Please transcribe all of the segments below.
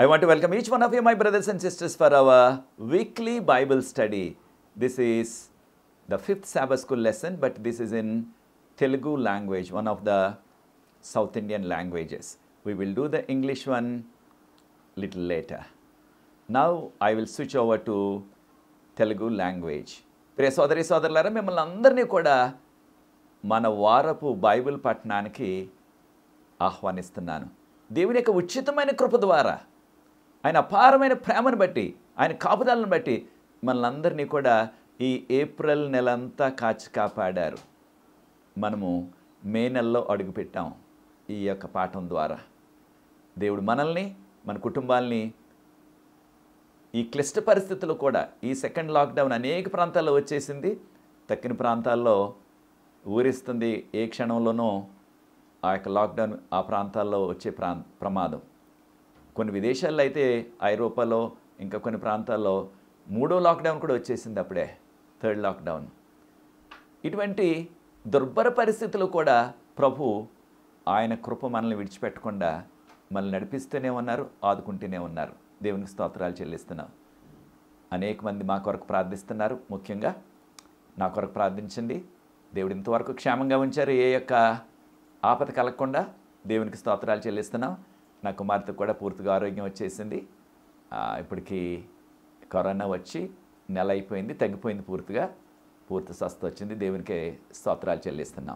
I want to welcome each one of you, my brothers and sisters, for our weekly Bible study. This is the fifth Sabbath school lesson, but this is in Telugu language, one of the South Indian languages. We will do the English one little later. Now I will switch over to Telugu language ప్రియ సోదరి సోదరులారా మిమ్మల్ని అందరినీ కూడా మన వారపు Bible పట్టణానికి ఆహ్వానిస్తున్నాను దేవుని యొక్క ఉచితమైన కృప ద్వారా ఆయన అపారమైన ప్రేమను బట్టి ఆయన కాపుదలను బట్టి మనల్ని అందరినీ కూడా ఈ ఏప్రిల్ నెలంతా కాచి కాపాడారు మనము మే నెలలో అడుగుపెట్టాం ఈ యొక్క పాఠం ద్వారా దేవుడు మనల్ని మన కుటుంబాల్ని ఈ క్లిష్ట పరిస్థితులు కూడా ఈ సెకండ్ లాక్డౌన్ అనేక ప్రాంతాల్లో వచ్చేసింది తక్కిన ప్రాంతాల్లో ఊరిస్తుంది ఏ క్షణంలోనూ ఆ యొక్క లాక్డౌన్ ఆ ప్రాంతాల్లో వచ్చే ప్రా ప్రమాదం కొన్ని విదేశాల్లో అయితే ఐరోపాలో ఇంకా కొన్ని ప్రాంతాల్లో మూడో లాక్డౌన్ కూడా వచ్చేసింది అప్పుడే థర్డ్ లాక్డౌన్ ఇటువంటి దుర్భర పరిస్థితులు కూడా ప్రభు ఆయన కృప మనల్ని విడిచిపెట్టకుండా మనల్ని నడిపిస్తూనే ఉన్నారు ఆదుకుంటూనే ఉన్నారు దేవునికి స్తోత్రాలు చెల్లిస్తున్నాం అనేక మంది మా కొరకు ప్రార్థిస్తున్నారు ముఖ్యంగా నా కొరకు ప్రార్థించండి దేవుడు ఇంతవరకు క్షేమంగా ఉంచారు ఏ యొక్క ఆపద కలగకుండా దేవునికి స్తోత్రాలు చెల్లిస్తున్నాం నా కుమార్తె కూడా పూర్తిగా ఆరోగ్యం వచ్చేసింది ఆ, ఇప్పటికి కరోనా వచ్చి నెల అయిపోయింది తగ్గిపోయింది పూర్తిగా పూర్తి స్వస్థ వచ్చింది దేవునికి స్తోత్రాలు చెల్లిస్తున్నాం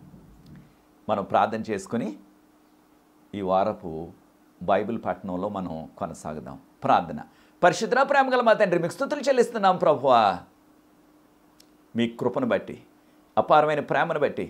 మనం ప్రార్థన చేసుకుని ఈ వారపు బైబిల్ పట్టణంలో మనం కొనసాగుదాం ప్రార్థన పరిశుద్ర ప్రేమ గల మా తండ్రి మీకు స్థుతులు చెల్లిస్తున్నాం ప్రభువా మీ కృపను బట్టి అపారమైన ప్రేమను బట్టి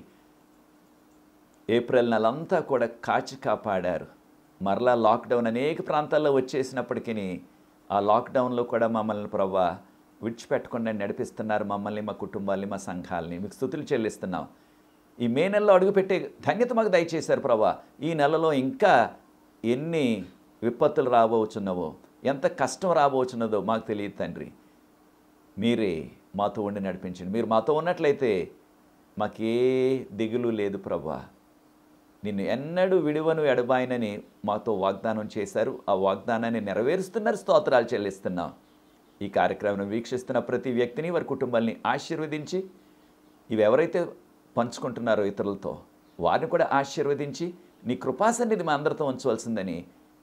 ఏప్రిల్ నెలంతా కూడా కాచి కాపాడారు మరలా లాక్డౌన్ అనేక ప్రాంతాల్లో వచ్చేసినప్పటికీ ఆ లాక్డౌన్లో కూడా మమ్మల్ని ప్రభా విడిచిపెట్టకుండా నడిపిస్తున్నారు మమ్మల్ని మా కుటుంబాల్ని మా సంఘాలని మీకు స్థుతులు చెల్లిస్తున్నాం ఈ మే నెలలో అడుగుపెట్టే ధన్యత మాకు దయచేశారు ప్రభా ఈ నెలలో ఇంకా ఎన్ని విపత్తులు రాబోచున్నవో ఎంత కష్టం రాబోచున్నదో మాకు తెలియదు తండ్రి మీరే మాతో ఉండి నడిపించండి మీరు మాతో ఉన్నట్లయితే మాకే దిగులు లేదు ప్రభా నిన్ను ఎన్నడూ విడువను ఎడబాయనని మాతో వాగ్దానం చేశారు ఆ వాగ్దానాన్ని నెరవేరుస్తున్నారు స్తోత్రాలు చెల్లిస్తున్నాం ఈ కార్యక్రమం వీక్షిస్తున్న ప్రతి వ్యక్తిని వారి కుటుంబాల్ని ఆశీర్వదించి ఇవి ఎవరైతే పంచుకుంటున్నారో ఇతరులతో వారిని కూడా ఆశీర్వదించి నీ కృపాసన్నిధి మా అందరితో ఉంచవలసిందని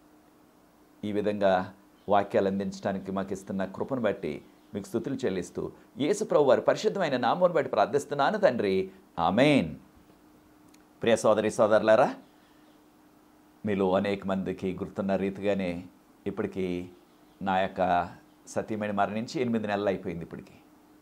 ఈ విధంగా వాక్యాలు అందించడానికి మాకు ఇస్తున్న కృపను బట్టి మీకు స్థుతులు చెల్లిస్తూ యేసు ప్రభు వారి పరిశుద్ధమైన నామమును బట్టి ప్రార్థిస్తున్నాను తండ్రి ఆమెన్ ప్రియ సోదరి సోదరులారా మీలో అనేక మందికి గుర్తున్న రీతిగానే ఇప్పటికీ నా యొక్క సతీమణి మరణించి ఎనిమిది నెలలు అయిపోయింది ఇప్పటికి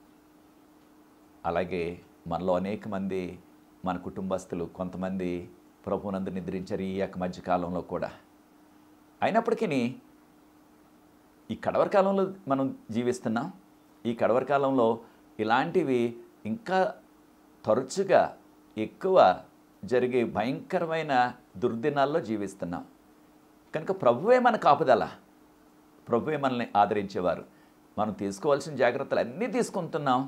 అలాగే మనలో అనేక మంది మన కుటుంబస్తులు కొంతమంది ప్రభునందు నిద్రించారు ఈ యొక్క మధ్యకాలంలో కూడా అయినప్పటికీ ఈ కడవరి కాలంలో మనం జీవిస్తున్నాం ఈ కడవరి కాలంలో ఇలాంటివి ఇంకా తరచుగా ఎక్కువ జరిగే భయంకరమైన దుర్దినాల్లో జీవిస్తున్నాం కనుక ప్రభువే మన కాపుదల ప్రభువే మనల్ని ఆదరించేవారు మనం తీసుకోవాల్సిన జాగ్రత్తలు అన్నీ తీసుకుంటున్నాం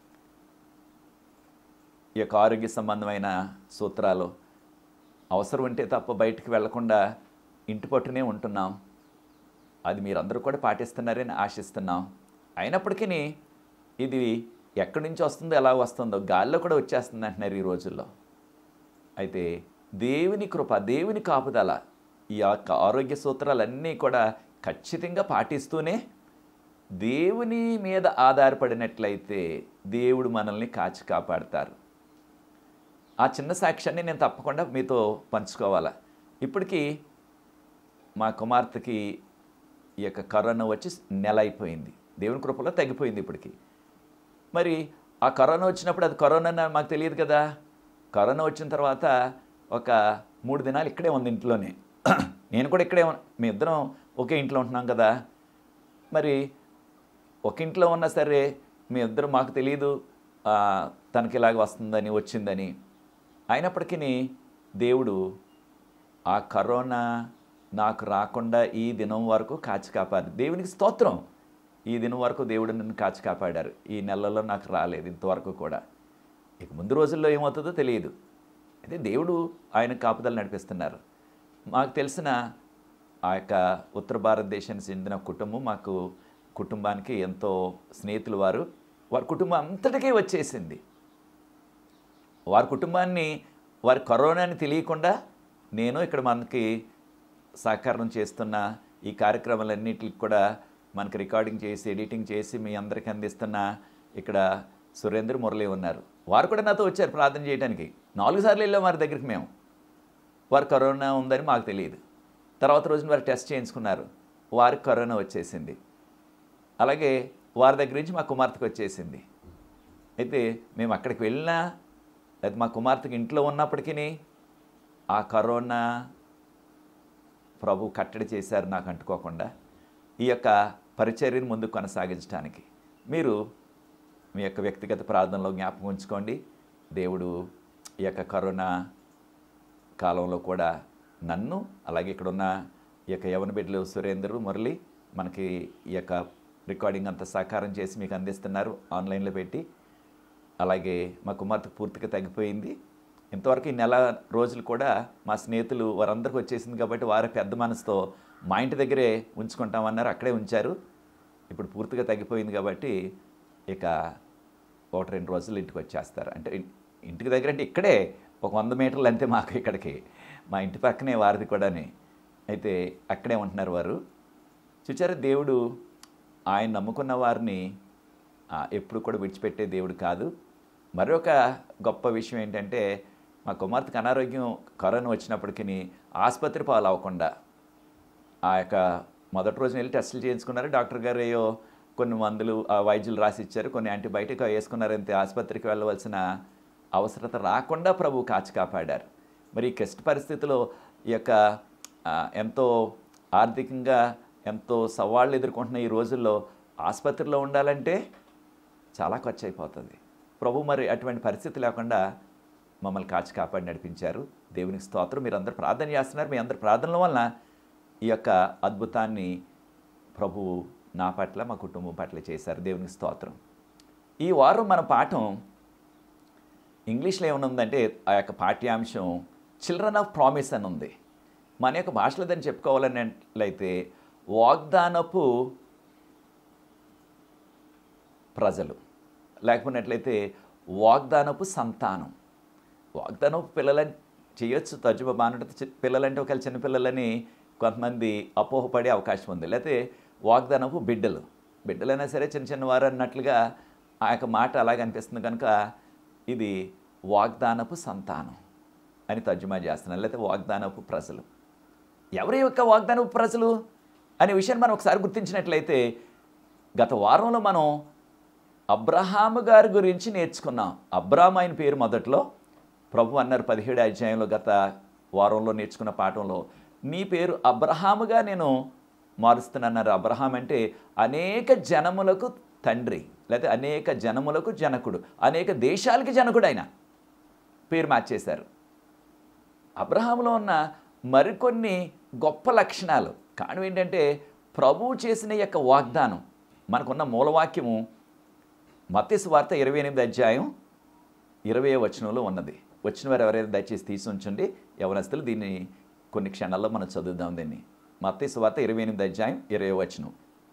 ఈ యొక్క ఆరోగ్య సంబంధమైన సూత్రాలు అవసరం ఉంటే తప్ప బయటికి వెళ్లకుండా ఇంటి పట్టునే ఉంటున్నాం అది మీరందరూ కూడా పాటిస్తున్నారని ఆశిస్తున్నాం అయినప్పటికీ ఇది ఎక్కడి నుంచి వస్తుందో ఎలా వస్తుందో గాల్లో కూడా వచ్చేస్తుంది అంటున్నారు ఈ రోజుల్లో అయితే దేవుని కృప దేవుని కాపుదల ఈ యొక్క ఆరోగ్య సూత్రాలన్నీ కూడా ఖచ్చితంగా పాటిస్తూనే దేవుని మీద ఆధారపడినట్లయితే దేవుడు మనల్ని కాచి కాపాడతారు ఆ చిన్న సాక్ష్యాన్ని నేను తప్పకుండా మీతో పంచుకోవాలా ఇప్పటికీ మా కుమార్తెకి ఈ యొక్క కరోనా వచ్చి నెల అయిపోయింది దేవుని కృపలో తగ్గిపోయింది ఇప్పటికి మరి ఆ కరోనా వచ్చినప్పుడు అది కరోనా అని మాకు తెలియదు కదా కరోనా వచ్చిన తర్వాత ఒక మూడు దినాలు ఇక్కడే ఉంది ఇంట్లోనే నేను కూడా ఇక్కడే ఉన్నా మీ ఇద్దరం ఒకే ఇంట్లో ఉంటున్నాం కదా మరి ఒక ఇంట్లో ఉన్నా సరే మీ ఇద్దరు మాకు తెలియదు ఆ, తనకి ఇలాగ వస్తుందని వచ్చిందని అయినప్పటికీ దేవుడు ఆ కరోనా నాకు రాకుండా ఈ దినం వరకు కాచి కాపాడు దేవునికి స్తోత్రం ఈ దినం వరకు దేవుడు నన్ను కాచి కాపాడారు ఈ నెలలో నాకు రాలేదు ఇంతవరకు కూడా ఇక ముందు రోజుల్లో ఏమవుతుందో తెలియదు అయితే దేవుడు ఆయన కాపుదల నడిపిస్తున్నారు మాకు తెలిసిన ఆ యొక్క ఉత్తర భారతదేశానికి చెందిన కుటుంబం మాకు కుటుంబానికి ఎంతో స్నేహితులు వారు వారి కుటుంబం అంతటికీ వచ్చేసింది వారి కుటుంబాన్ని వారి కరోనాని తెలియకుండా నేను ఇక్కడ మనకి సహకారం చేస్తున్న ఈ కార్యక్రమాలన్నిటికి కూడా మనకి రికార్డింగ్ చేసి ఎడిటింగ్ చేసి మీ అందరికీ అందిస్తున్న ఇక్కడ సురేంద్ర మురళి ఉన్నారు వారు కూడా నాతో వచ్చారు ప్రార్థన చేయడానికి నాలుగు సార్లు వెళ్ళాం వారి దగ్గరికి మేము వారు కరోనా ఉందని మాకు తెలియదు తర్వాత రోజున వారు టెస్ట్ చేయించుకున్నారు వారికి కరోనా వచ్చేసింది అలాగే వారి దగ్గర నుంచి మా కుమార్తెకు వచ్చేసింది అయితే మేము అక్కడికి వెళ్ళినా లేదా మా కుమార్తెకి ఇంట్లో ఉన్నప్పటికీ ఆ కరోనా ప్రభు కట్టడి చేశారు నాకు అంటుకోకుండా ఈ యొక్క పరిచర్యను ముందు కొనసాగించడానికి మీరు మీ యొక్క వ్యక్తిగత ప్రార్థనలో జ్ఞాపకం ఉంచుకోండి దేవుడు ఈ యొక్క కరోనా కాలంలో కూడా నన్ను అలాగే ఇక్కడ ఉన్న ఈ యొక్క యవన బిడ్డలు సురేందరు మురళి మనకి ఈ యొక్క రికార్డింగ్ అంతా సహకారం చేసి మీకు అందిస్తున్నారు ఆన్లైన్లో పెట్టి అలాగే మా కుమార్తె పూర్తిగా తగ్గిపోయింది ఇంతవరకు ఈ నెల రోజులు కూడా మా స్నేహితులు వారందరికీ వచ్చేసింది కాబట్టి వారే పెద్ద మనసుతో మా ఇంటి దగ్గరే ఉంచుకుంటామన్నారు అక్కడే ఉంచారు ఇప్పుడు పూర్తిగా తగ్గిపోయింది కాబట్టి ఇక ఒకటి రెండు రోజులు ఇంటికి వచ్చేస్తారు అంటే ఇన్- ఇంటికి దగ్గర అంటే ఇక్కడే ఒక వంద మీటర్లు అంతే మాకు ఇక్కడికి మా ఇంటి పక్కనే వారిది కూడాని అయితే అక్కడే ఉంటున్నారు వారు చూచారా దేవుడు ఆయన నమ్ముకున్న వారిని ఆ, ఎప్పుడు కూడా విడిచిపెట్టే దేవుడు కాదు మరొక గొప్ప విషయం ఏంటంటే మా కుమార్తెకు అనారోగ్యం కరోనా వచ్చినప్పటికీ ఆసుపత్రి పాలు అవ్వకుండా ఆ యొక్క మొదటి రోజున వెళ్ళి టెస్టులు చేయించుకున్నారు డాక్టర్ గారు ఏయో కొన్ని మందులు ఆ వైద్యులు రాసి ఇచ్చారు కొన్ని యాంటీబయాటిక్ వేసుకున్నారంతే ఆసుపత్రికి వెళ్ళవలసిన అవసరత రాకుండా ప్రభు కాచి కాపాడారు మరి ఈ క్లిష్ట పరిస్థితిలో ఈ యొక్క ఆ, ఎంతో ఆర్థికంగా ఎంతో సవాళ్ళు ఎదుర్కొంటున్న ఈ రోజుల్లో ఆసుపత్రిలో ఉండాలంటే చాలా ఖర్చు అయిపోతుంది ప్రభు మరి అటువంటి పరిస్థితి లేకుండా మమ్మల్ని కాచి కాపాడి నడిపించారు దేవునికి స్తోత్రం మీరు అందరు ప్రార్థన చేస్తున్నారు మీ అందరి ప్రార్థనల వలన ఈ యొక్క అద్భుతాన్ని ప్రభువు నా పట్ల మా కుటుంబం పట్ల చేశారు దేవునికి స్తోత్రం ఈ వారం మన పాఠం ఇంగ్లీష్లో ఏమనుందంటే ఆ యొక్క పాఠ్యాంశం చిల్డ్రన్ ఆఫ్ ప్రామిస్ అని ఉంది మన యొక్క భాషలో దాన్ని చెప్పుకోవాలన్నట్లయితే వాగ్దానపు ప్రజలు లేకపోయినట్లయితే వాగ్దానపు సంతానం వాగ్దానపు పిల్లలని చేయొచ్చు తర్జుమా బాగుంటుంది చి- పిల్లలంటే ఒకవేళ చిన్నపిల్లలని కొంతమంది అపోహపడే అవకాశం ఉంది లేకపోతే వాగ్దానపు బిడ్డలు బిడ్డలైనా సరే చిన్న చిన్నవారు అన్నట్లుగా ఆ యొక్క మాట అలాగ అనిపిస్తుంది కనుక ఇది వాగ్దానపు సంతానం అని తర్జుమా చేస్తున్నాను లేకపోతే వాగ్దానపు ప్రజలు ఎవరి యొక్క వాగ్దానపు ప్రజలు అనే విషయాన్ని మనం ఒకసారి గుర్తించినట్లయితే గత వారంలో మనం అబ్రహాము గారి గురించి నేర్చుకున్నాం అబ్రామ్ ఆయన పేరు మొదట్లో ప్రభు అన్నారు పదిహేడు అధ్యాయంలో గత వారంలో నేర్చుకున్న పాఠంలో నీ పేరు అబ్రహాముగా నేను మారుస్తున్నాన్నారు అబ్రహాం అంటే అనేక జనములకు తండ్రి లేకపోతే అనేక జనములకు జనకుడు అనేక దేశాలకి జనకుడు ఆయన పేరు మార్చేశారు అబ్రహాంలో ఉన్న మరికొన్ని గొప్ప లక్షణాలు కారణం ఏంటంటే ప్రభువు చేసిన ఈ యొక్క వాగ్దానం మనకున్న మూలవాక్యము మత్స్సు వార్త ఇరవై ఎనిమిది అధ్యాయం ఇరవై వచనంలో ఉన్నది వచ్చిన వారు ఎవరైనా దయచేసి తీసి ఉంచండి యవనస్తులు దీన్ని కొన్ని క్షణాల్లో మనం చదువుదాం దీన్ని మత్స్సు వార్త ఇరవై ఎనిమిది అధ్యాయం ఇరవై వచనం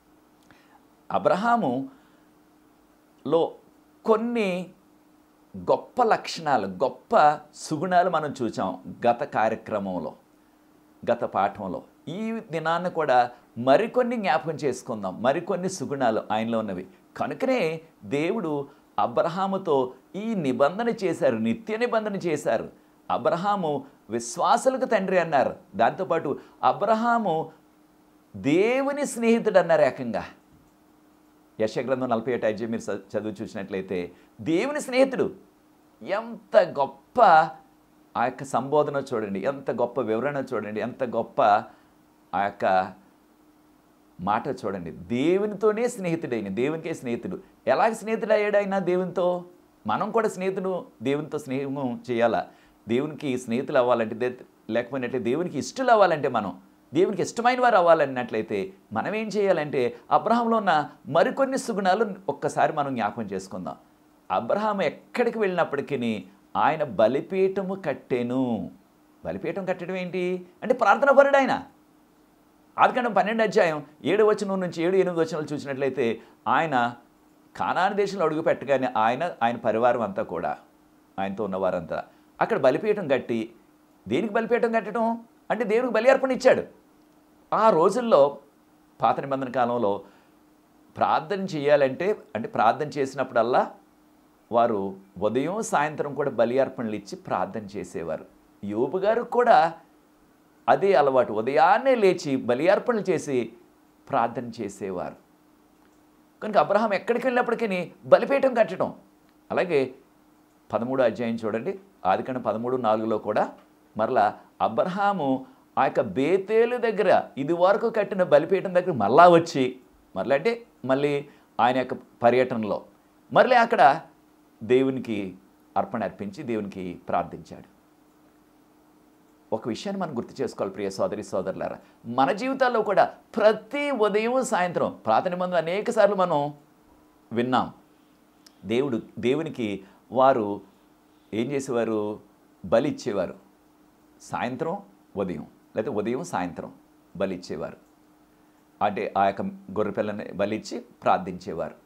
అబ్రహాములో కొన్ని గొప్ప లక్షణాలు గొప్ప సుగుణాలు మనం చూసాం గత కార్యక్రమంలో గత పాఠంలో ఈ దినాన్ని కూడా మరికొన్ని జ్ఞాపకం చేసుకుందాం మరికొన్ని సుగుణాలు ఆయనలో ఉన్నవి కనుకనే దేవుడు అబ్రహాముతో ఈ నిబంధన చేశారు నిత్య నిబంధన చేశారు అబ్రహాము విశ్వాసులకు తండ్రి అన్నారు దాంతోపాటు అబ్రహాము దేవుని స్నేహితుడు అన్నారు ఏకంగా యశగ్రంథం నలభై ఏడు అధ్యాయం మీరు చ- చదువు చూసినట్లయితే దేవుని స్నేహితుడు ఎంత గొప్ప ఆ యొక్క సంబోధన చూడండి ఎంత గొప్ప వివరణ చూడండి ఎంత గొప్ప ఆ యొక్క మాట చూడండి దేవునితోనే స్నేహితుడైన దేవునికే స్నేహితుడు ఎలాగ స్నేహితుడు అయ్యాడు ఆయన దేవునితో మనం కూడా స్నేహితుడు దేవునితో స్నేహం చేయాలా దేవునికి స్నేహితులు అవ్వాలంటే దే- లేకపోయినట్లయితే దేవునికి ఇష్టలు అవ్వాలంటే మనం దేవునికి ఇష్టమైన వారు అవ్వాలన్నట్లయితే మనం ఏం చేయాలంటే అబ్రహాంలో ఉన్న మరికొన్ని సుగుణాలు ఒక్కసారి మనం జ్ఞాపకం చేసుకుందాం అబ్రహాం ఎక్కడికి వెళ్ళినప్పటికీ ఆయన బలిపీఠము కట్టెను బలిపీఠం కట్టడం ఏంటి అంటే ప్రార్థన పరుడు ఆయన ఆదికాండం పన్నెండు అధ్యాయం ఏడు వచనం నుంచి ఏడు ఎనిమిది వచనాలు చూసినట్లయితే ఆయన కానాని దేశంలో అడుగు పెట్టగానే ఆయన ఆయన పరివారం అంతా కూడా ఆయనతో ఉన్నవారంతా అక్కడ బలిపీఠం కట్టి దేనికి బలిపీఠం కట్టడం అంటే దేవునికి బలి అర్పణ ఇచ్చాడు ఆ రోజుల్లో పాత నిబంధన కాలంలో ప్రార్థన చేయాలంటే అంటే ప్రార్థన చేసినప్పుడల్లా వారు ఉదయం సాయంత్రం కూడా బలి అర్పణలు ఇచ్చి ప్రార్థన చేసేవారు యోబు గారు కూడా అదే అలవాటు ఉదయాన్నే లేచి బలి అర్పణలు చేసి ప్రార్థన చేసేవారు కనుక అబ్రహాం ఎక్కడికి వెళ్ళినప్పటికీ బలిపీఠం కట్టడం అలాగే పదమూడు అధ్యాయం చూడండి ఆదికాండం పదమూడు నాలుగులో కూడా మరలా అబ్రహాము ఆ యొక్క బేతేలు దగ్గర ఇది వరకు కట్టిన బలిపీఠం దగ్గర మళ్ళా వచ్చి మరలా అంటే మళ్ళీ ఆయన యొక్క పర్యటనలో మరలే అక్కడ దేవునికి అర్పణ అర్పించి దేవునికి ప్రార్థించాడు ఒక విషయాన్ని మనం గుర్తు చేసుకోవాలి ప్రియ సోదరి సోదరులారా మన జీవితాల్లో కూడా ప్రతి ఉదయం సాయంత్రం ప్రార్థన మందు అనేక సార్లు మనం విన్నాం దేవుడు దేవునికి వారు ఏం చేసేవారు బలి ఇచ్చేవారు సాయంత్రం ఉదయం లేదా ఉదయం సాయంత్రం బలి ఇచ్చేవారు అంటే ఆ యొక్క గొర్రెపిల్లని బలిచ్చి ప్రార్థించేవారు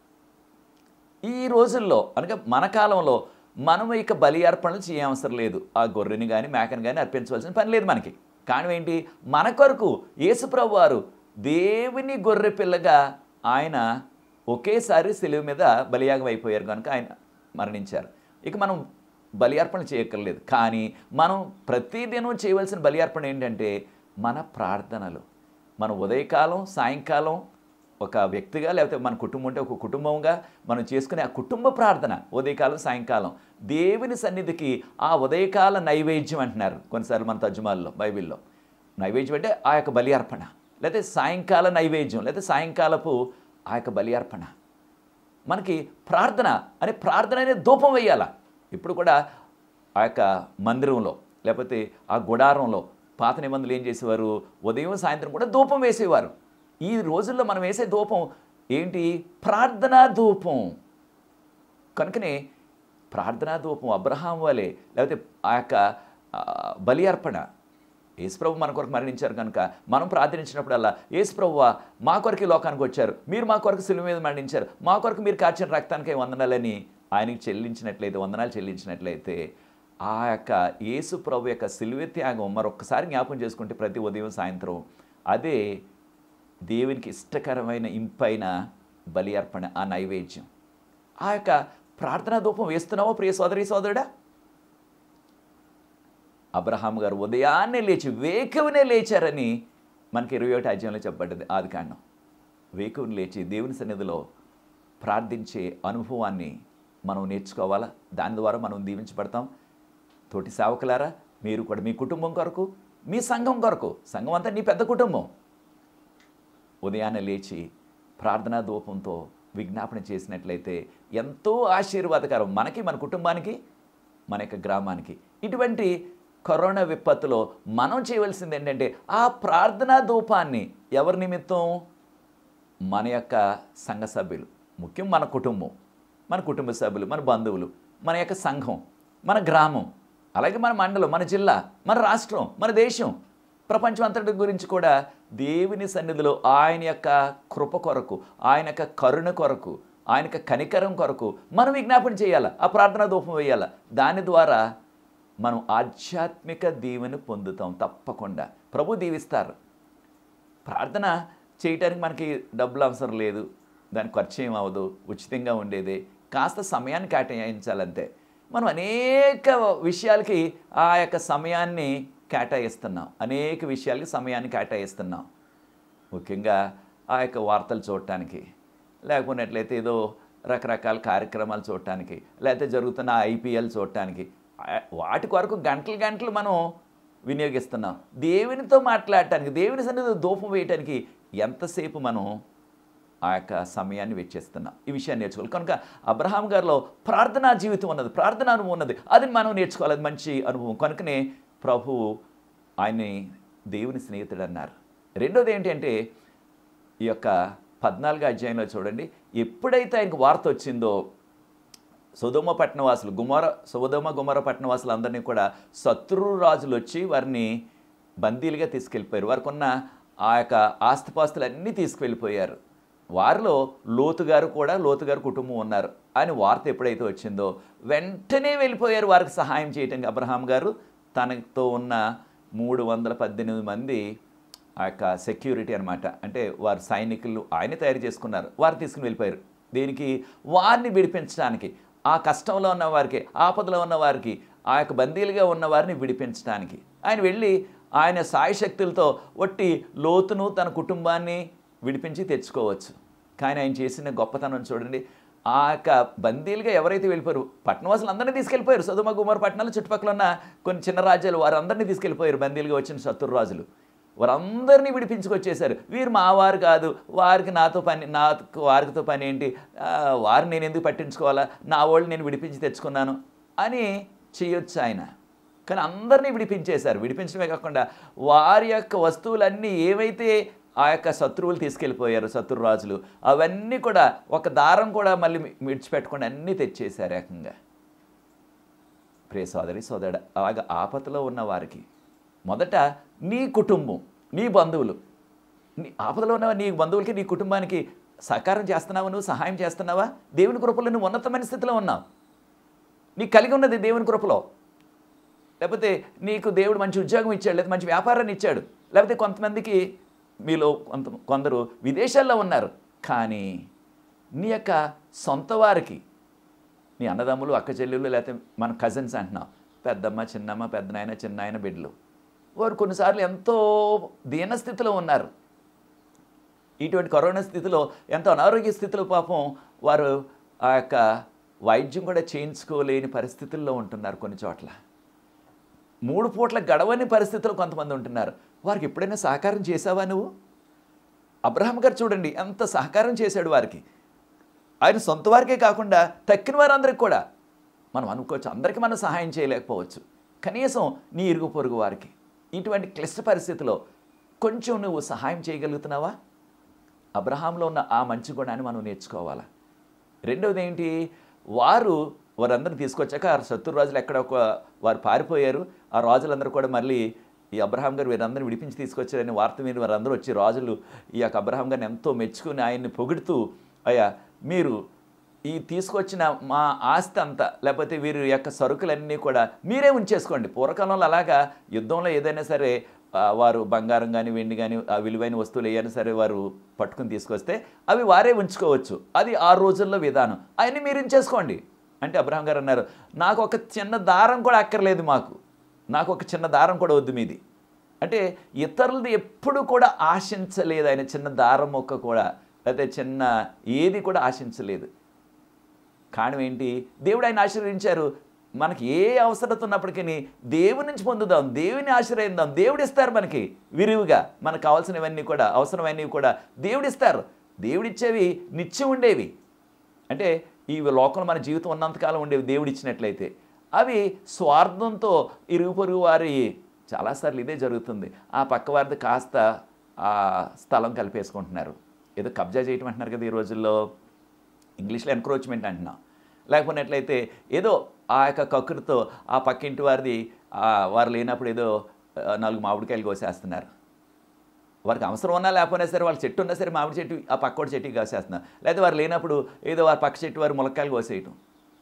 ఈ రోజుల్లో అనగా మన కాలంలో మనం ఇక బలి అర్పణలు చేయవసరం లేదు ఆ గొర్రెని కానీ మేకని కానీ అర్పించవలసిన పని లేదు మనకి కారణం ఏంటి మన కొరకు యేసుప్రభు వారు దేవుని గొర్రె పిల్లగా ఆయన ఒకేసారి సెలవు మీద బలియాగం అయిపోయారు కనుక ఆయన మరణించారు ఇక మనం బలి అర్పణ చేయక్కర్లేదు కానీ మనం ప్రతిదినం చేయవలసిన బలి అర్పణ ఏంటంటే మన ప్రార్థనలు మన ఉదయకాలం సాయంకాలం ఒక వ్యక్తిగా లేకపోతే మన కుటుంబం ఉంటే ఒక కుటుంబంగా మనం చేసుకునే ఆ కుటుంబ ప్రార్థన ఉదయకాలం సాయంకాలం దేవుని సన్నిధికి ఆ ఉదయకాల నైవేద్యం అంటున్నారు కొన్నిసార్లు మన తర్జుమాల్లో బైబిల్లో నైవేద్యం అంటే ఆ యొక్క బలి అర్పణ లేకపోతే సాయంకాల నైవేద్యం లేకపోతే సాయంకాలపు ఆ యొక్క బలి అర్పణ మనకి ప్రార్థన అనే ప్రార్థన అనే ధూపం వేయాల ఇప్పుడు కూడా ఆ యొక్క మందిరంలో లేకపోతే ఆ గుడారంలో పాత నిబంధనలు ఏం చేసేవారు ఉదయం సాయంత్రం కూడా ధూపం వేసేవారు ఈ రోజుల్లో మనం వేసే ధూపం ఏంటి ప్రార్థనా ధూపం కనుకనే ప్రార్థనా ధూపం అబ్రహాం వలె లేకపోతే ఆ యొక్క ఆ, బలి అర్పణ యేసుప్రభు మన కొరకు మరణించారు కనుక మనం ప్రార్థించినప్పుడల్లా యేసుప్రభు మా కొరకు ఈ లోకానికి వచ్చారు మీరు మా కొరకు సిలువ మీద మరణించారు మా కొరకు మీరు కార్చిన రక్తానికై వందనాలని ఆయనకి చెల్లించినట్లయితే వందనాలు చెల్లించినట్లయితే ఆ యొక్క యేసు ప్రభు యొక్క సిలువ త్యాగం మరొకసారి జ్ఞాపకం చేసుకుంటే ప్రతి ఉదయం సాయంత్రం అదే దేవునికి ఇష్టకరమైన ఇంపైన బలి అర్పణ ఆ నైవేద్యం ఆ యొక్క ప్రార్థనా ధూపం వేస్తున్నావో ప్రియ సోదరి సోదరుడా అబ్రహాం గారు ఉదయాన్నే లేచి వేకువనే లేచారని మనకి ఇరవై ఒకటి అధ్యాయంలో చెప్పబడ్డది ఆది కాండం వేకువని లేచి దేవుని సన్నిధిలో ప్రార్థించే అనుభవాన్ని మనం నేర్చుకోవాలా దాని ద్వారా మనం దీవించబడతాం తోటి సేవకులారా మీరు కూడా మీ కుటుంబం కొరకు మీ సంఘం కొరకు సంఘం అంతా నీ పెద్ద కుటుంబం ఉదయాన్నే లేచి ప్రార్థనా ధూపంతో విజ్ఞాపన చేసినట్లయితే ఎంతో ఆశీర్వాదకరం మనకి మన కుటుంబానికి మన యొక్క గ్రామానికి ఇటువంటి కరోనా విపత్తులో మనం చేయవలసింది ఏంటంటే ఆ ప్రార్థనా ధూపాన్ని ఎవరి నిమిత్తం మన యొక్క సంఘ సభ్యులు ముఖ్యం మన కుటుంబం మన కుటుంబ సభ్యులు మన బంధువులు మన యొక్క సంఘం మన గ్రామం అలాగే మన మండలం మన జిల్లా మన రాష్ట్రం మన దేశం ప్రపంచం అంతటి గురించి కూడా దేవుని సన్నిధిలో ఆయన యొక్క కృప కొరకు ఆయన యొక్క కరుణ కొరకు ఆయన యొక్క కనికరం కొరకు మనం విజ్ఞాపన చేయాలి ఆ ప్రార్థనా ధూపం వేయాలి దాని ద్వారా మనం ఆధ్యాత్మిక దీవెని పొందుతాం తప్పకుండా ప్రభు దీవిస్తారు ప్రార్థన చేయటానికి మనకి డబ్బులు అవసరం లేదు దానికి ఖర్చు ఏం అవ్వదు ఉచితంగా ఉండేదే కాస్త సమయాన్ని కేటాయించాలంతే మనం అనేక విషయాలకి ఆ యొక్క సమయాన్ని కేటాయిస్తున్నాం అనేక విషయాలకి సమయాన్ని కేటాయిస్తున్నాం ముఖ్యంగా ఆ యొక్క వార్తలు చూడటానికి లేకపోయినట్లయితే ఏదో రకరకాల కార్యక్రమాలు చూడటానికి లేకపోతే జరుగుతున్న ఐపీఎల్ చూడటానికి ఆ- వాటి కొరకు గంటలు గంటలు మనం వినియోగిస్తున్నాం దేవునితో మాట్లాడటానికి దేవుని సన్నిధిలో దూపం వేయటానికి ఎంతసేపు మనం ఆ యొక్క సమయాన్ని వెచ్చిస్తున్నాం ఈ విషయాన్ని నేర్చుకోవాలి కనుక అబ్రహాం గారిలో ప్రార్థనా జీవితం ఉన్నది ప్రార్థన అనుభవం ఉన్నది అది మనం నేర్చుకోవాలి అది మంచి అనుభవం కనుకనే ప్రభువు ఆయన్ని దేవుని స్నేహితుడు అన్నారు రెండోది ఏంటంటే ఈ యొక్క పద్నాలుగు అధ్యాయంలో చూడండి ఎప్పుడైతే ఆయనకు వార్త వచ్చిందో సుధుమ పట్టణవాసులు గుమర సుధుమ గుమర పట్టణవాసులు అందరినీ కూడా శత్రు రాజులు వచ్చి వారిని బందీలుగా తీసుకెళ్ళిపోయారు వారికి ఉన్న ఆ యొక్క ఆస్తిపాస్తులు అన్నీ తీసుకువెళ్ళిపోయారు వారిలో లోతు గారు కూడా లోతు గారు కుటుంబం ఉన్నారు అని వార్త ఎప్పుడైతే వచ్చిందో వెంటనే వెళ్ళిపోయారు వారికి సహాయం చేయటానికి అబ్రహాం గారు తనతో ఉన్న మూడు వందల పద్దెనిమిది మంది ఆ యొక్క సెక్యూరిటీ అనమాట అంటే వారు సైనికులు ఆయన తయారు చేసుకున్నారు వారు తీసుకుని వెళ్ళిపోయారు దీనికి వారిని విడిపించడానికి ఆ కష్టంలో ఉన్న వారికి ఆపదలో ఉన్న వారికి ఆ యొక్క బందీలుగా ఉన్న వారిని విడిపించడానికి ఆయన వెళ్ళి ఆయన సాయశక్తులతో ఒట్టి లోతును తన కుటుంబాన్ని విడిపించి తెచ్చుకోవచ్చు కానీ ఆయన చేసిన గొప్పతనం చూడండి ఆ యొక్క బందీలుగా ఎవరైతే వెళ్ళిపోయారు పట్టణవాసులు అందరినీ తీసుకెళ్ళిపోయారు సదుమ కుమార్ పట్టణాలు చుట్టుపక్కల ఉన్న కొన్ని చిన్న రాజ్యాలు వారందరినీ తీసుకెళ్ళిపోయారు బందీలుగా వచ్చిన శత్రు రాజులు వారందరినీ విడిపించుకొచ్చేశారు వీరు మా వారు కాదు వారికి నాతో పని నాకు వారితో పని ఏంటి ఆ, వారిని నేను ఎందుకు పట్టించుకోవాలా నా వాళ్ళు నేను విడిపించి తెచ్చుకున్నాను అని చేయొచ్చు ఆయన కానీ అందరినీ విడిపించేశారు విడిపించడమే కాకుండా వారి యొక్క వస్తువులన్నీ ఏవైతే ఆ యొక్క శత్రువులు తీసుకెళ్ళిపోయారు శత్రు రాజులు అవన్నీ కూడా ఒక దారం కూడా మళ్ళీ విడిచిపెట్టకుండా అన్నీ తెచ్చేశారు ఏకంగా ప్రియ సోదరి సోదరుడు అలాగ ఆపదలో ఉన్న వారికి మొదట నీ కుటుంబం నీ బంధువులు నీ ఆపదలో ఉన్న నీ బంధువులకి నీ కుటుంబానికి సహకారం చేస్తున్నావా నువ్వు సహాయం చేస్తున్నావా దేవుని కృపలో నువ్వు ఉన్నతమైన స్థితిలో ఉన్నావు నీకు కలిగి ఉన్నది దేవుని కృపలో లేకపోతే నీకు దేవుడు మంచి ఉద్యోగం ఇచ్చాడు లేదా మంచి వ్యాపారాన్ని ఇచ్చాడు లేకపోతే కొంతమందికి మీలో కొంత కొందరు విదేశాల్లో ఉన్నారు కానీ నీ యొక్క సొంత వారికి నీ అన్నదమ్ములు అక్క చెల్లెళ్ళు లేకపోతే మన కజిన్స్ అంటున్నాం పెద్దమ్మ చిన్నమ్మ పెద్దనాయన చిన్నాయన బిడ్డలు వారు కొన్నిసార్లు ఎంతో దీన స్థితిలో ఉన్నారు ఇటువంటి కరోనా స్థితిలో ఎంతో అనారోగ్య స్థితిలో పాపం వారు ఆ యొక్క వైద్యం కూడా చేయించుకోలేని పరిస్థితుల్లో ఉంటున్నారు కొన్ని చోట్ల మూడు పూట్ల గడవని పరిస్థితుల్లో కొంతమంది ఉంటున్నారు వారికి ఎప్పుడైనా సహకారం చేసావా నువ్వు అబ్రహాం గారు చూడండి ఎంత సహకారం చేశాడు వారికి ఆయన సొంత వారికే కాకుండా తక్కిన వారందరికి కూడా మనం అనుకోవచ్చు అందరికీ మనం సహాయం చేయలేకపోవచ్చు కనీసం నీ ఇరుగు పొరుగు వారికి ఇటువంటి క్లిష్ట పరిస్థితిలో కొంచెం నువ్వు సహాయం చేయగలుగుతున్నావా అబ్రహాంలో ఉన్న ఆ మంచి గుణాన్ని మనం నేర్చుకోవాలా రెండవది ఏంటి వారు వారందరిని తీసుకొచ్చాక ఆ శత్రు రాజులు ఎక్కడ ఒక వారు పారిపోయారు ఆ రాజులందరూ కూడా మళ్ళీ ఈ అబ్రహాం గారు వీరందరిని విడిపించి తీసుకొచ్చారని వార్త మీద వారందరూ వచ్చి రాజులు ఈ యొక్క అబ్రహాం గారిని ఎంతో మెచ్చుకుని ఆయన్ని పొగుడుతూ అయ్యా మీరు ఈ తీసుకొచ్చిన మా ఆస్తి అంతా లేకపోతే వీరి యొక్క సరుకులన్నీ కూడా మీరే ఉంచేసుకోండి పూర్వకాలంలో అలాగా యుద్ధంలో ఏదైనా సరే ఆ, వారు బంగారం కానీ వెండి కానీ ఆ విలువైన వస్తువులు ఏదైనా సరే వారు పట్టుకుని తీసుకొస్తే అవి వారే ఉంచుకోవచ్చు అది ఆ రోజుల్లో విధానం అవన్నీ మీరు ఉంచేసుకోండి అంటే అబ్రహాం గారు అన్నారు నాకు ఒక చిన్న దారం కూడా అక్కర్లేదు మాకు నాకు ఒక చిన్న దారం కూడా వద్దు మీది అంటే ఇతరులది ఎప్పుడు కూడా ఆశించలేదు ఆయన చిన్న దారం మొక్క కూడా లేకపోతే చిన్న ఏది కూడా ఆశించలేదు కారణం ఏంటి దేవుడు ఆయన ఆశీర్వదించారు మనకి ఏ అవసరత ఉన్నప్పటికీ దేవుని నుంచి పొందుదాం దేవుని ఆశ్రయిద్దాం దేవుడు ఇస్తారు మనకి విరివిగా మనకు కావాల్సినవన్నీ కూడా అవసరమైనవి కూడా దేవుడు ఇస్తారు దేవుడిచ్చేవి నిత్యం ఉండేవి అంటే ఈ లోకంలో మన జీవితం ఉన్నంతకాలం ఉండేవి దేవుడు ఇచ్చినట్లయితే అవి స్వార్థంతో ఇరుగు పొరుగు వారి చాలాసార్లు ఇదే జరుగుతుంది ఆ పక్క వారిది కాస్త ఆ స్థలం కలిపేసుకుంటున్నారు ఏదో కబ్జా చేయటం అంటున్నారు కదా ఈ రోజుల్లో ఇంగ్లీష్లో ఎన్క్రోచ్మెంట్ అంటున్నాం లేకపోయినట్లయితే ఏదో ఆ యొక్క కక్కురుతో ఆ పక్కింటి వారిది ఆ, వారు లేనప్పుడు ఏదో ఆ, నాలుగు మామిడికాయలు కోసేస్తున్నారు వారికి అవసరం ఉన్నా లేకపోయినా సరే వాళ్ళ చెట్టు ఉన్నా సరే మామిడి చెట్టు ఆ పక్కోడి చెట్టుకి కోసేస్తున్నారు లేదా వారు లేనప్పుడు ఏదో వారి పక్క చెట్టు వారి ములక్కాయలు కోసేయటం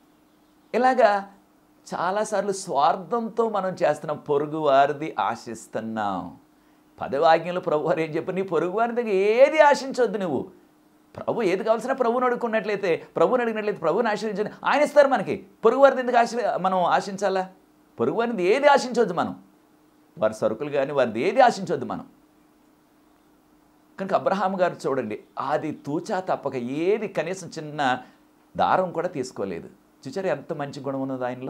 ఇలాగా చాలాసార్లు స్వార్థంతో మనం చేస్తున్నాం పొరుగు వారిది ఆశిస్తున్నాం పదవాజ్ఞలు ప్రభు వారు ఏం చెప్పి నీ పొరుగు వారి దగ్గర ఏది ఆశించొద్దు నువ్వు ప్రభు ఏది కావాల్సిన ప్రభువుని అడుక్కున్నట్లయితే ప్రభువుని అడిగినట్లయితే ప్రభువుని ఆశ్రయించండి ఆయన ఇస్తారు మనకి పొరుగు వారిది ఎందుకు ఆశ్ర మనం ఆశించాలా పొరుగు వారిది ఏది ఆశించొద్దు మనం వారి సరుకులు కానీ వారిది ఏది ఆశించొద్దు మనం కనుక అబ్రహాం గారు చూడండి అది తూచా తప్పక ఏది కనీసం చిన్న దారం కూడా తీసుకోలేదు చూచారు ఎంత మంచి గుణం ఉన్నది ఆయనలో